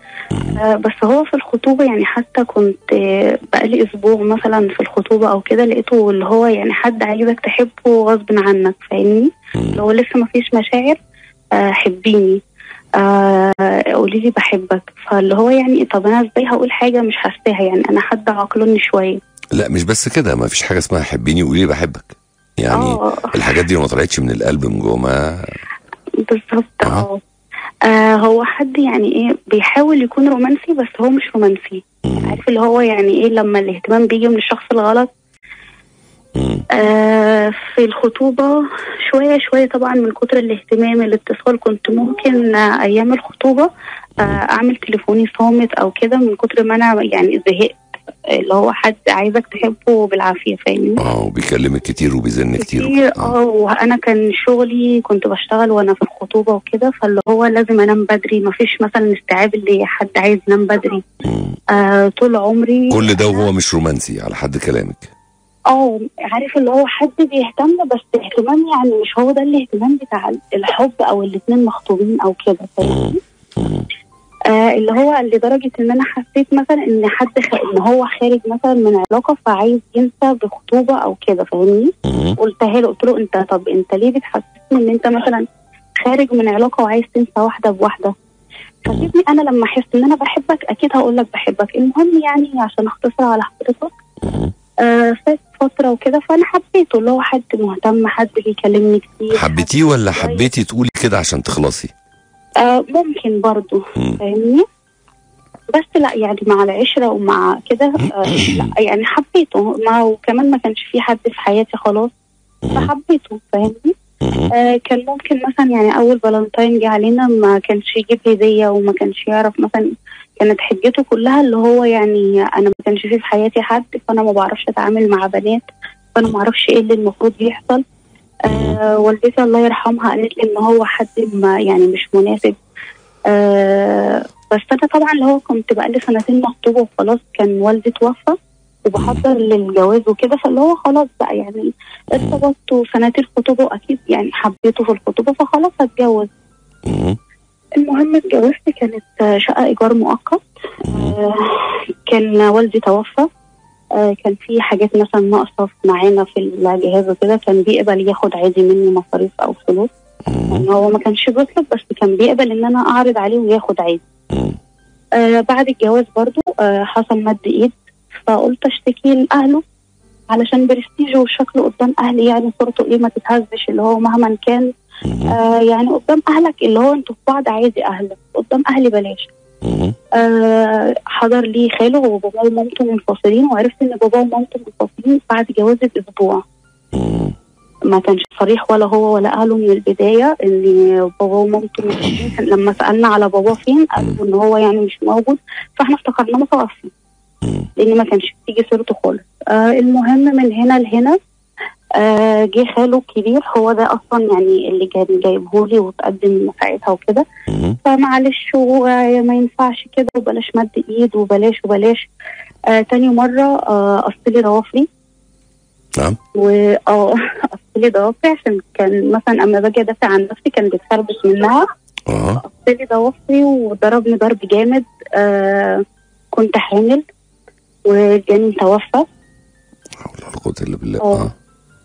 آه بس هو في الخطوبه يعني حتى كنت آه بقالي اسبوع مثلا في الخطوبه او كده لقيته اللي هو يعني حد عايزك تحبه غصب عنك فاهمني اللي هو لسه ما فيش مشاعر آه حبيني آه قولي لي بحبك فاللي هو يعني طب انا ازاي هقول حاجه مش حاساها يعني انا حد عقلني شويه لا مش بس كده ما فيش حاجه اسمها حبيني وقولي لي بحبك يعني اه الحاجات دي لو ما طلعتش من القلب من جوه ما بالظبط آه. اه آه، هو حد يعني ايه بيحاول يكون رومانسي بس هو مش رومانسي مم. عارف اللي هو يعني ايه لما الاهتمام بيجي من الشخص الغلط مم. آه في الخطوبة شوية شوية طبعا من كتر الاهتمام الاتصال كنت ممكن آه أيام الخطوبة آه أعمل تليفوني صامت أو كده من كتر ما أنا يعني زهقت اللي هو حد عايزك تحبه بالعافية فاهمني اه وبيكلمك كتير وبيزن كتير كتير وكده. اه وانا كان شغلي كنت بشتغل وانا في الخطوبه وكده فاللي هو لازم انام بدري ما فيش مثلا استيعاب اللي حد عايز ينام بدري مم. آه طول عمري كل ده وهو مش رومانسي على حد كلامك اه عارف اللي هو حد بيهتم بس اهتمام يعني مش هو ده الاهتمام بتاع الحب او الاتنين مخطوبين او كده فاهمني مم. آه اللي هو لدرجه ان انا حسيت مثلا ان حد خ... ان هو خارج مثلا من علاقه فعايز ينسى بخطوبه او كده فاهمني مم. قلتها له قلت له انت طب انت ليه بتحسسني ان انت مثلا خارج من علاقه وعايز تنسى واحده بواحده فسيبني انا لما احس ان انا بحبك اكيد هقول لك بحبك المهم يعني عشان اختصر على حضرتك مم. آه فات فتره وكده فانا حبيته اللي هو حد مهتم حد بيكلمني كتير حبيتيه ولا كويس. حبيتي تقولي كده عشان تخلصي آه ممكن برضو مم. فاهمني بس لا يعني مع العشرة ومع كده آه لا يعني حبيته ما وكمان ما كانش في حد في حياتي خلاص مم. فحبيته فاهمني مم. آه كان ممكن مثلا يعني اول فالنتاين جه علينا ما كانش يجيب هديه وما كانش يعرف مثلا كانت حجته كلها اللي هو يعني انا ما كانش في في حياتي حد فانا ما بعرفش اتعامل مع بنات فانا ما اعرفش ايه اللي المفروض يحصل آه والدتي الله يرحمها قالت لي ان هو حد ما يعني مش مناسب آه بس انا طبعا اللي هو كنت بقالي سنتين مخطوبه وخلاص كان والدي توفى وبحضر للجواز وكده فاللي هو خلاص بقى يعني ارتبطت وسنتين خطوبه واكيد يعني حبيته في الخطوبه فخلاص هتجوز مم. المهم اتجوزت كانت آه، شقه ايجار مؤقت آه، كان والدي توفى آه، كان في حاجات مثلا ناقصه معانا في الجهاز وكده كان بيقبل ياخد عادي مني مصاريف او فلوس مم. يعني هو ما كانش بيطلب بس كان بيقبل ان انا اعرض عليه وياخد عادي مم. آه بعد الجواز برضو آه حصل مد ايد فقلت اشتكي لاهله علشان برستيجه وشكله قدام اهلي يعني صورته ايه ما تتهزش اللي هو مهما كان مم. آه يعني قدام اهلك اللي هو انتوا في بعض عادي اهلك قدام اهلي بلاش مم. آه حضر لي خاله وباباه ومامته منفصلين وعرفت ان باباه ومامته منفصلين بعد جوازي باسبوع مم. ما كانش صريح ولا هو ولا اهله من البدايه ان باباه ومامته منفصلين كان لما سالنا على باباه فين قالوا ان هو يعني مش موجود فاحنا افتكرناه متوفي مم. لان ما كانش بتيجي سيرته خالص آه المهم من هنا لهنا آه جه خاله الكبير هو ده اصلا يعني اللي كان جايبهولي وتقدم ساعتها وكده مم. فمعلش وما ينفعش كده وبلاش مد ايد وبلاش وبلاش آه تاني مرة آه قصلي ضوافري نعم و اه قصلي ضوافري عشان كان مثلا اما باجي ادافع عن نفسي كان بيتخربش منها اه قصلي ضوافري وضربني ضرب جامد آه كنت حامل وجاني توفى حول ولا قوة الا بالله آه. اه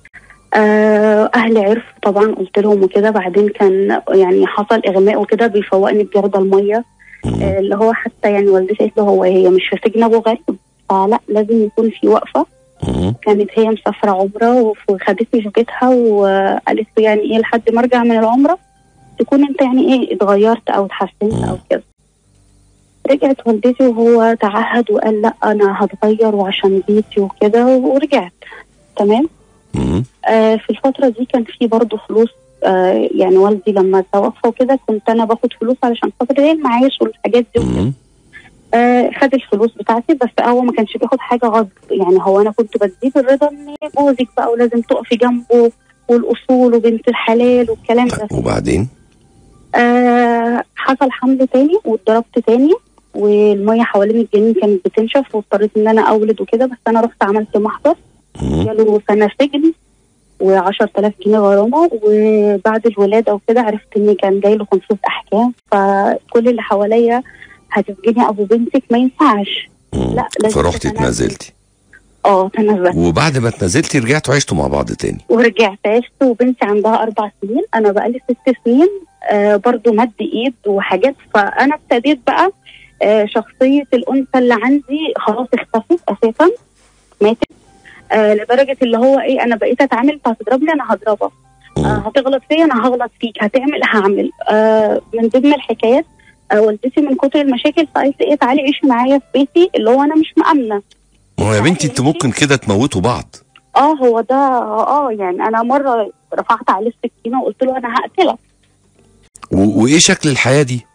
آه، اهلي عرفوا طبعا قلت لهم وكده بعدين كان يعني حصل اغماء وكده بيفوقني بجرد الميه مم. آه، اللي هو حتى يعني والدتي قالت له هو هي مش في سجن ابو غريب فلا لازم يكون في وقفه مم. كانت هي مسافره عمره وخدتني في بيتها وقالت له يعني ايه لحد ما ارجع من العمره تكون انت يعني ايه اتغيرت او اتحسنت او كده رجعت والدتي وهو تعهد وقال لا انا هتغير وعشان بيتي وكده ورجعت تمام مم. آه في الفتره دي كان في برضه فلوس آه يعني والدي لما توفى وكده كنت انا باخد فلوس علشان خاطر ايه المعاش والحاجات دي وكده مم. آه خد الفلوس بتاعتي بس هو ما كانش بياخد حاجه غصب يعني هو انا كنت بديه بالرضا ان جوزك بقى ولازم تقفي جنبه والاصول وبنت الحلال والكلام ده طيب وبعدين آه حصل حمل تاني واتضربت تاني والميه حوالين الجنين كانت بتنشف واضطريت ان انا اولد وكده بس انا رحت عملت محضر مم. جاله سنه سجن و10000 جنيه غرامه وبعد الولاده وكده عرفت ان كان جاي له 500 احكام فكل اللي حواليا هتسجني ابو بنتك ما ينفعش مم. لا، لازم فرحتي تتنازلي. اتنازلتي اه تنزلت وبعد ما اتنازلتي رجعتوا عشتوا مع بعض تاني ورجعت عشت وبنتي عندها اربع سنين انا بقالي ست سنين آه برضو مد ايد وحاجات فانا ابتديت بقى آه شخصيه الانثى اللي عندي خلاص اختفت اساسا ماتت آه لدرجه اللي هو ايه انا بقيت اتعامل انت هتضربني انا هضربك آه مم. هتغلط فيا انا هغلط فيك هتعمل هعمل آه من ضمن الحكايات آه والدتي من كتر المشاكل فقالت لي ايه تعالي عيشي معايا في بيتي اللي هو انا مش مأمنه ما هو يا بنتي انت ممكن كده تموتوا بعض اه هو ده اه يعني انا مره رفعت عليه السكينه وقلت له انا هقتلك و- وايه شكل الحياه دي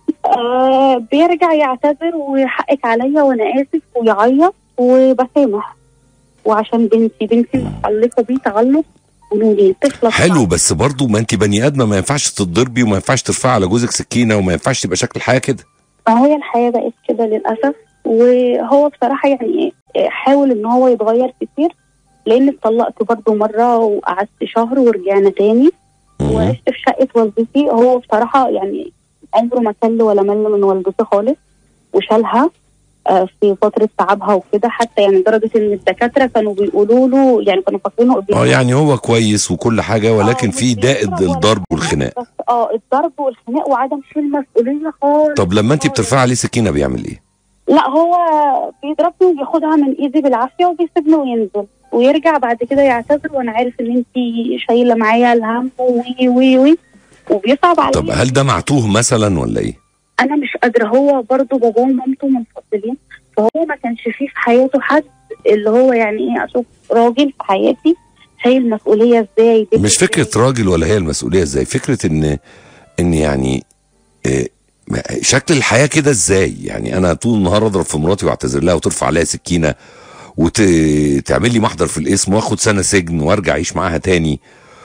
آه بيرجع يعتذر وحقك عليا وانا اسف ويعيط وبسامح وعشان بنتي بنتي متعلقه بيه تعلق جنوني طفله حلو بس برضو ما انت بني ادمه ما ينفعش تتضربي وما ينفعش ترفعي على جوزك سكينه وما ينفعش تبقى شكل الحياه كده ما هي الحياه بقت كده للاسف وهو بصراحه يعني إيه، حاول ان هو يتغير كتير لان اتطلقت برضه مره وقعدت شهر ورجعنا تاني مم. وعشت في شقه والدتي هو بصراحه يعني عمره ما كل ولا مل من والدتي خالص وشالها آه، في فتره تعبها وكده حتى يعني لدرجه ان الدكاتره كانوا بيقولوا له يعني كانوا فاكرينه ابن اه يعني هو كويس وكل حاجه ولكن آه، في مش داء بيضرب ولا الضرب حاجة، والخناق بس اه الضرب والخناق وعدم شيل مسؤوليه خالص طب لما انت خالص. بترفعي عليه سكينه بيعمل ايه لا هو بيضربني وبياخدها من ايدي بالعافيه وبيسيبني وينزل ويرجع بعد كده يعتذر وانا عارف ان انت شايله معايا الهم وي وي وي وبيصعب عليا طب هل ده معتوه مثلا ولا ايه انا مش قادره هو برضه باباه ومامته منفصلين فهو ما كانش فيه في حياته حد اللي هو يعني ايه اشوف راجل في حياتي شايل مسؤوليه ازاي بيت مش إزاي. فكره راجل ولا هي المسؤوليه ازاي فكره ان ان يعني إيه، ما- شكل الحياه كده ازاي يعني انا طول النهار اضرب في مراتي واعتذر لها وترفع عليها سكينه وتعمل لي محضر في الاسم واخد سنه سجن وارجع اعيش معاها تاني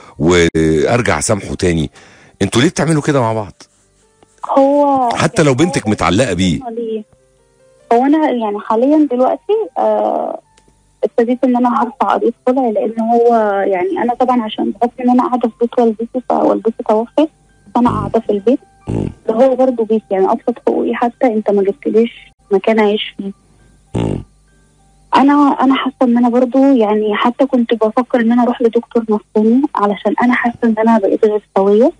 وارجع اسامحه تاني انتوا ليه بتعملوا كده مع بعض هو حتى لو بنتك متعلقه بيه ليه؟ هو انا يعني حاليا دلوقتي آه ابتديت ان انا هرفع قضيه خلع لان هو يعني انا طبعا عشان بحكم ان انا قاعده في بيت والدتي فوالدتي توفت فانا قاعده في البيت مم. اللي هو برضه بيت يعني ابسط حقوقي حتى انت ما جبتليش مكان اعيش فيه مم. انا انا حاسه ان انا برضو يعني حتى كنت بفكر ان انا اروح لدكتور نفساني علشان انا حاسه ان انا بقيت غير سويه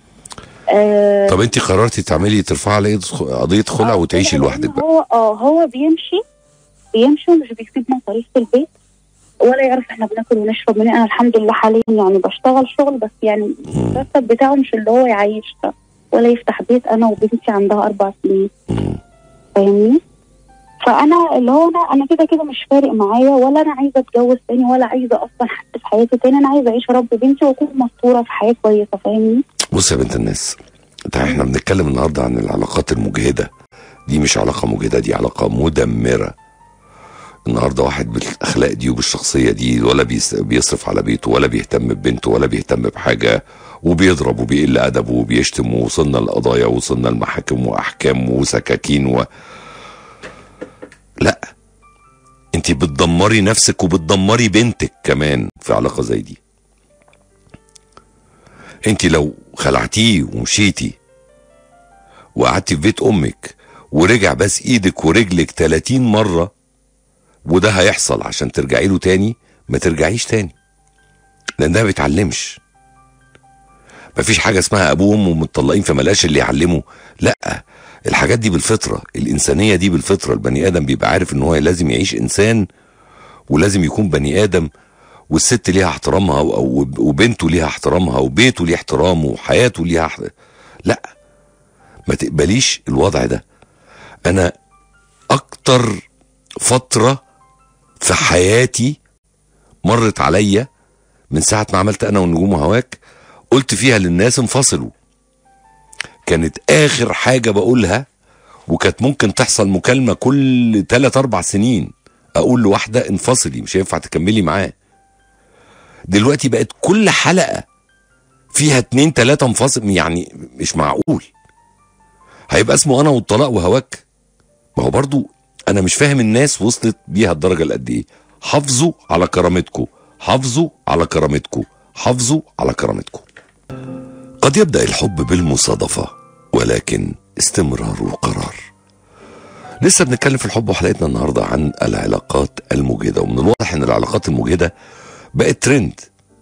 آه طب انت قررتي تعملي ترفعي على إيد- قضيه خلع آه، وتعيشي لأن لوحدك بقى هو اه هو بيمشي بيمشي ومش بيسيب مصاريف في البيت ولا يعرف احنا بناكل ونشرب منين انا الحمد لله حاليا يعني بشتغل شغل بس يعني المرتب بتاعه مش اللي هو يعيش ده ولا يفتح بيت انا وبنتي عندها اربع سنين مم. فاهمني فانا اللي هو انا انا كده كده مش فارق معايا ولا انا عايزه اتجوز تاني ولا عايزه اصلا حد في حياتي تاني انا عايزه اعيش اربي بنتي واكون مستوره في حياه كويسه فاهمني بص يا بنت الناس انت احنا بنتكلم النهارده عن العلاقات المجهده دي مش علاقه مجهده دي علاقه مدمره النهارده واحد بالاخلاق دي وبالشخصيه دي ولا بيس- بيصرف على بيته ولا بيهتم ببنته ولا بيهتم بحاجه وبيضرب وبيقل ادبه وبيشتم ووصلنا لقضايا ووصلنا لمحاكم واحكام وسكاكين و لا انت بتدمري نفسك وبتدمري بنتك كمان في علاقه زي دي انت لو خلعتيه ومشيتي وقعدتي في بيت امك ورجع بس ايدك ورجلك 30 مره وده هيحصل عشان ترجعي له تاني ما ترجعيش تاني لان ده ما بيتعلمش مفيش حاجه اسمها ابوه وامه متطلقين فملاش اللي يعلمه لا الحاجات دي بالفطره الانسانيه دي بالفطره البني ادم بيبقى عارف ان هو لازم يعيش انسان ولازم يكون بني ادم والست ليها احترامها و- و- وبنته ليها احترامها وبيته ليه احترامه وحياته ليها احترام. لا ما تقبليش الوضع ده انا اكتر فتره في حياتي مرت عليا من ساعه ما عملت انا والنجوم وهواك قلت فيها للناس انفصلوا كانت اخر حاجه بقولها وكانت ممكن تحصل مكالمه كل 3 4 سنين اقول لواحده انفصلي مش هينفع تكملي معاه دلوقتي بقت كل حلقه فيها اتنين تلاته انفصل يعني مش معقول هيبقى اسمه انا والطلاق وهواك ما هو برضو انا مش فاهم الناس وصلت بيها الدرجه لقد ايه حافظوا على كرامتكم حافظوا على كرامتكم حافظوا على كرامتكم قد يبدا الحب بالمصادفه ولكن استمراره قرار لسه بنتكلم في الحب وحلقتنا النهارده عن العلاقات المجهده ومن الواضح ان العلاقات المجهده بقت ترند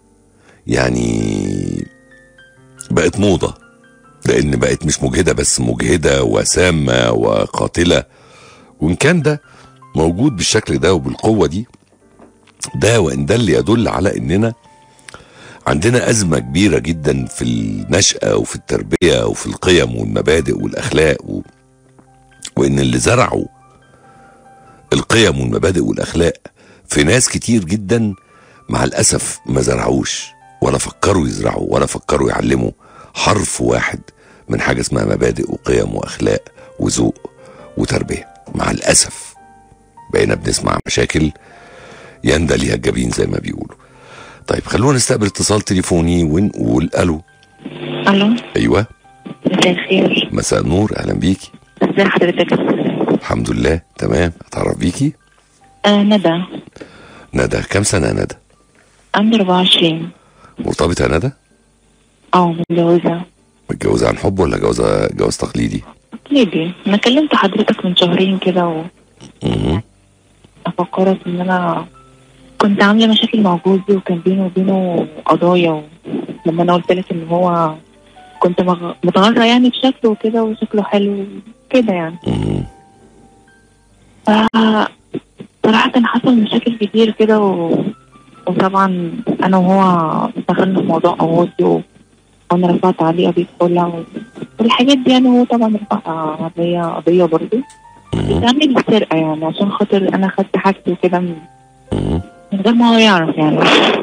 يعني بقت موضه لان بقت مش مجهده بس مجهده وسامه وقاتله وان كان ده موجود بالشكل ده وبالقوه دي ده وان ده اللي يدل على اننا عندنا ازمه كبيره جدا في النشاه وفي التربيه وفي القيم والمبادئ والاخلاق و... وان اللي زرعوا القيم والمبادئ والاخلاق في ناس كتير جدا مع الاسف ما زرعوش ولا فكروا يزرعوا ولا فكروا يعلموا حرف واحد من حاجه اسمها مبادئ وقيم واخلاق وذوق وتربيه مع الاسف بقينا بنسمع مشاكل يندى ليها الجبين زي ما بيقولوا طيب خلونا نستقبل اتصال تليفوني ونقول الو الو ايوه مساء الخير مساء النور اهلا بيكي ازي حضرتك الحمد لله تمام اتعرف بيكي آه ندى ندى كام سنه يا ندى عندي 24 مرتبطه يا ندى اه متجوزة متجوزه عن حب ولا جوازه جواز تقليدي ليدي انا كلمت حضرتك من شهرين كده مهم. وافكرك ان انا كنت عامله مشاكل مع جوزي وكان بيني وبينه قضايا و... لما انا قلت لك ان هو كنت مغ... متغرة يعني بشكله وكده وشكله حلو كده يعني مهم. ف صراحة كان حصل مشاكل كتير كده و... وطبعا انا وهو دخلنا في موضوع قواضي و... وانا رفعت عليه قضية خلع و... والحاجات دي يعني هو طبعا رفع عليا قضية برضه مهم. بتعمل السرقة يعني عشان خاطر انا خدت حاجتي وكده من مهم. من غير ما هو يعرف يعني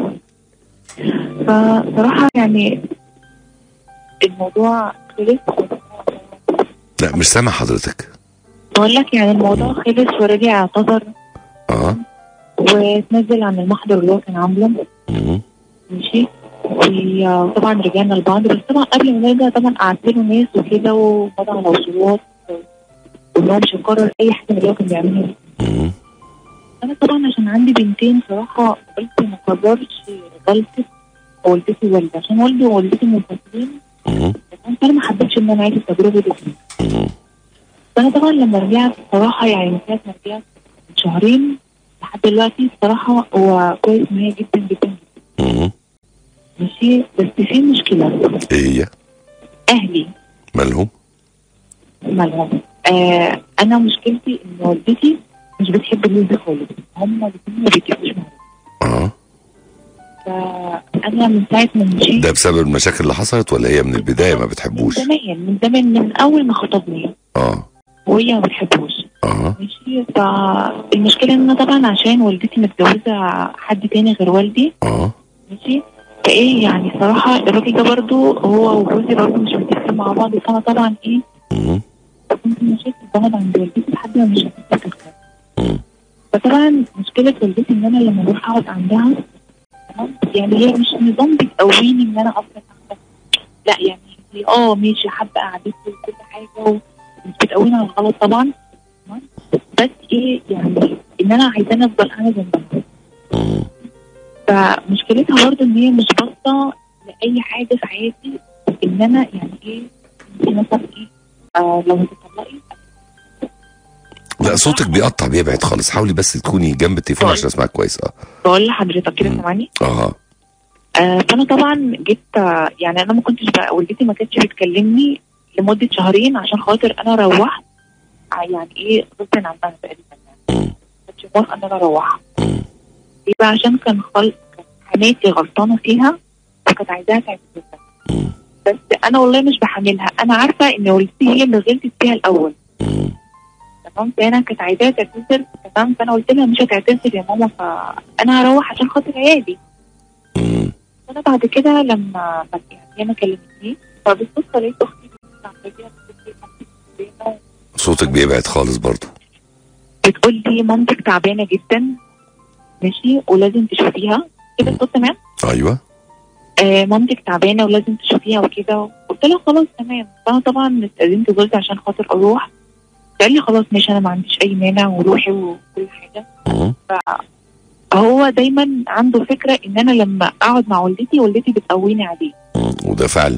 فصراحة يعني الموضوع خلص لا مش سامع حضرتك بقول لك يعني الموضوع خلص ورجع اعتذر اه وتنزل عن المحضر اللي هو كان عامله مهم. ماشي وطبعا رجعنا لبعض بس طبعا قبل ما نرجع طبعا قعدت له ناس وكده ووضع على وصولات وان هو مش هيكرر اي حاجه من اللي هو كان بيعملها دي. مهم. انا طبعا عشان عندي بنتين صراحه قلت ما اكررش غلطه والدتي ووالدي عشان والدي ووالدتي منفصلين مهم. فانا ما حبيتش ان انا اعيش التجربه دي مهم. فانا طبعا لما رجعت الصراحه يعني من ساعه ما رجعت من شهرين لحد دلوقتي الصراحه هو كويس معايا جدا جدا مهم. ماشي بس في مشكله ايه هي اهلي مالهم مالهم آه انا مشكلتي ان والدتي مش بتحب جوزي خالص هم الاثنين ما بيتفقوش معايا اه فانا من ساعه ما مشيت ده بسبب المشاكل اللي حصلت ولا هي من البدايه ما من بتحبوش زمان من زمان من اول ما خطبني اه وهي ما بتحبوش اه ماشي فالمشكله ان انا طبعا عشان والدتي متجوزه حد تاني غير والدي اه ماشي فايه يعني صراحه الراجل ده برضو هو وجوزي برضو مش متفقين مع بعض فانا طبعا ايه مهم. كنت مشاكل بقعد عند والدتي لحد ما مش هتتفق مم. فطبعا مشكله والدتي ان انا لما بروح اقعد عندها تمام؟ يعني هي مش نظام بتقويني ان انا افضل عندها لا يعني هي اه ماشي حابه قعدتي وكل حاجه ومش بتقويني على الغلط طبعا تمام؟ بس ايه يعني ان انا عايزاني افضل انا جنبها مم. فمشكلتها برضه ان هي مش باصه لاي حاجه في حياتي ان انا يعني ايه انت مثلا ايه آه لو هتطلقي لا صوتك بيقطع بيبعد خالص حاولي بس تكوني جنب التليفون عشان اسمعك كويس اه بقول لحضرتك كده مم. سامعني اه آه فانا طبعا جبت آه، يعني انا ما كنتش بقى والدتي ما كانتش بتكلمني لمده شهرين عشان خاطر انا روحت ع- يعني ايه غصب عنها تقريبا يعني مم. ما كانتش موافقه ان انا اروح مم. ليه بقى عشان كان خل... كان حماتي غلطانه فيها فكانت عايزاها تعتذر مم. بس انا والله مش بحملها انا عارفه ان والدتي هي اللي غلطت فيها الاول مم. تمام فانا كانت عايزاها تعتذر تمام فانا قلت لها مش هتعتذر يا ماما فانا هروح عشان خاطر عيالي مم. فانا بعد كده لما ما- يعني هي ما كلمتنيش فبالصدفه لقيت اختي صوتك بيبعد خالص برضو بتقول لي مامتك تعبانه جدا ماشي ولازم تشوفيها كده الصوت تمام ايوه آه مامتك تعبانه ولازم تشوفيها وكده قلت لها خلاص تمام فانا طبعا استاذنت جوزي عشان خاطر اروح قال لي خلاص ماشي انا ما عنديش اي مانع وروحي وكل حاجه مم. هو دايما عنده فكره ان انا لما اقعد مع والدتي والدتي بتقويني عليه مم. وده فعلا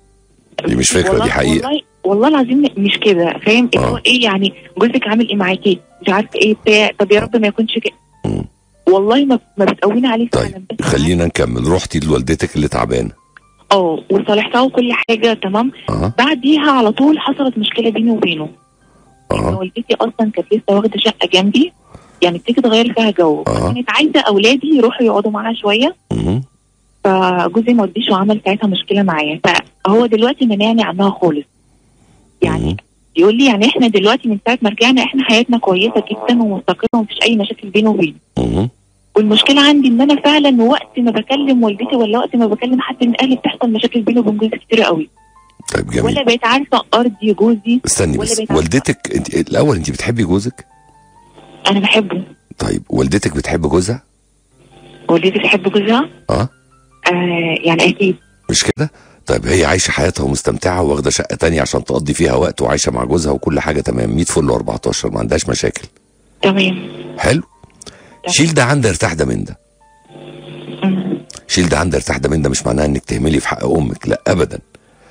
دي مش فكره والله دي حقيقه والله والله العظيم مش كده فاهم اللي هو آه. ايه يعني جوزك عامل ايه معاكي مش عارفه ايه بتاع طب يا رب ما يكونش كده مم. والله ما ما بتقويني عليه فعلا طيب بس خلينا نكمل رحتي لوالدتك اللي تعبانه اه وصالحتها وكل حاجه تمام اه بعديها على طول حصلت مشكله بيني وبينه ان اه والدتي اصلا كانت لسه واخده شقه جنبي يعني بتيجي تغير فيها جو آه. كانت عايزه اولادي يروحوا يقعدوا معاها شويه مم. فجوزي ما رضيش وعمل ساعتها مشكله معايا فهو دلوقتي منعني عنها خالص يعني مم. يقول لي يعني احنا دلوقتي من ساعه ما رجعنا احنا حياتنا كويسه جدا ومستقره ومفيش اي مشاكل بينه وبينه مم. والمشكله عندي ان انا فعلا وقت ما بكلم والدتي ولا وقت ما بكلم حد من اهلي بتحصل مشاكل بينه وبين جوزي كتير قوي طيب جميل ولا بقيت عارفه ارضي جوزي استني ولا بس بيت عارفة. والدتك انت الاول انت بتحبي جوزك انا بحبه طيب والدتك بتحب جوزها والدتي بتحب جوزها اه آه يعني اكيد مش كده طيب هي عايشه حياتها ومستمتعه واخده شقه تانية عشان تقضي فيها وقت وعايشه مع جوزها وكل حاجه تمام 100 فل و14 ما عندهاش مشاكل تمام حلو شيل ده عن ده ارتاح ده من ده مم. شيل ده عن ده ارتاح ده من ده مش معناها انك تهملي في حق امك لا ابدا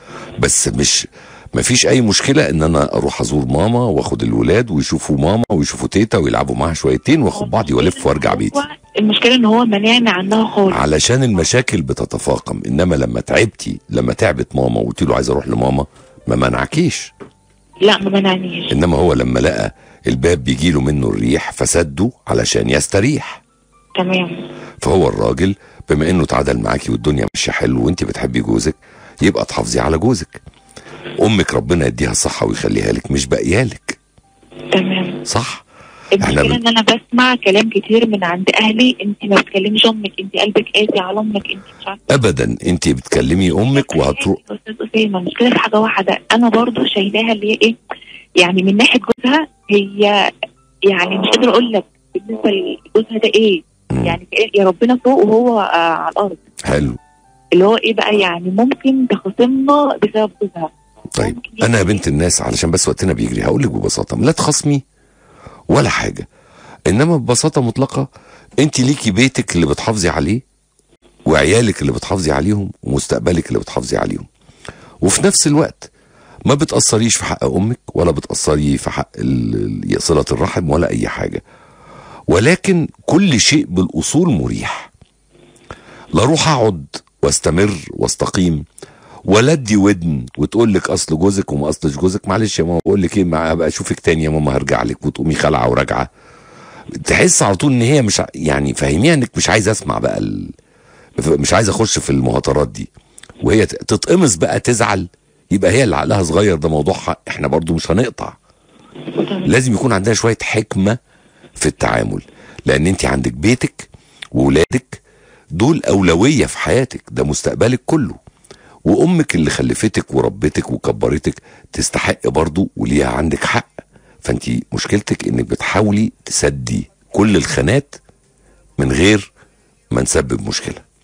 بس مش مفيش اي مشكله ان انا اروح ازور ماما واخد الولاد ويشوفوا ماما ويشوفوا تيتا ويلعبوا معاها شويتين واخد بعضي والف وارجع بيتي هو المشكله ان هو منعني عنها خالص علشان المشاكل بتتفاقم انما لما تعبتي لما تعبت ماما وقلت له عايز اروح لماما ما منعكيش لا ما منعنيش انما هو لما لقى الباب بيجيله منه الريح فسده علشان يستريح تمام فهو الراجل بما انه اتعادل معاكي والدنيا ماشيه حلو وانت بتحبي جوزك يبقى تحافظي على جوزك امك ربنا يديها الصحه ويخليها لك مش باقيالك تمام صح المشكله بن- ان انا بسمع كلام كتير من عند اهلي انت ما بتكلميش امك انت قلبك قاسي على امك انت مش عارفه ابدا انت بتكلمي امك وهتروح يا استاذ اسامه المشكله في حاجه واحده انا برضو شايلاها اللي هي ايه يعني من ناحيه جوزها هي يعني مش قادره اقول لك بالنسبه لجوزها ده ايه مم. يعني يا ربنا فوق وهو آه على الارض حلو اللي هو ايه بقى يعني ممكن تخاصمنا بسبب جوزها طيب ممكن انا يا يجي- بنت الناس علشان بس وقتنا بيجري هقول لك ببساطه لا تخصمي ولا حاجه انما ببساطه مطلقه انت ليكي بيتك اللي بتحافظي عليه وعيالك اللي بتحافظي عليهم ومستقبلك اللي بتحافظي عليهم وفي نفس الوقت ما بتأثريش في حق أمك ولا بتأثري في حق ال- ال- صلة الرحم ولا أي حاجة ولكن كل شيء بالأصول مريح لا أروح أقعد واستمر واستقيم ولا ادي ودن وتقول لك اصل جوزك وما اصلش جوزك معلش يا ماما بقول لك ايه ما ابقى اشوفك تاني يا ماما هرجع لك وتقومي خلعه وراجعه تحس على طول ان هي مش ع- يعني فاهميها انك مش عايز اسمع بقى ال... مش عايز اخش في المهاترات دي وهي ت- تتقمص بقى تزعل يبقى هي اللي عقلها صغير ده موضوعها احنا برضو مش هنقطع لازم يكون عندها شويه حكمه في التعامل لان انت عندك بيتك وولادك دول اولويه في حياتك ده مستقبلك كله وامك اللي خلفتك وربتك وكبرتك تستحق برضو وليها عندك حق فانت مشكلتك انك بتحاولي تسدي كل الخانات من غير ما نسبب مشكله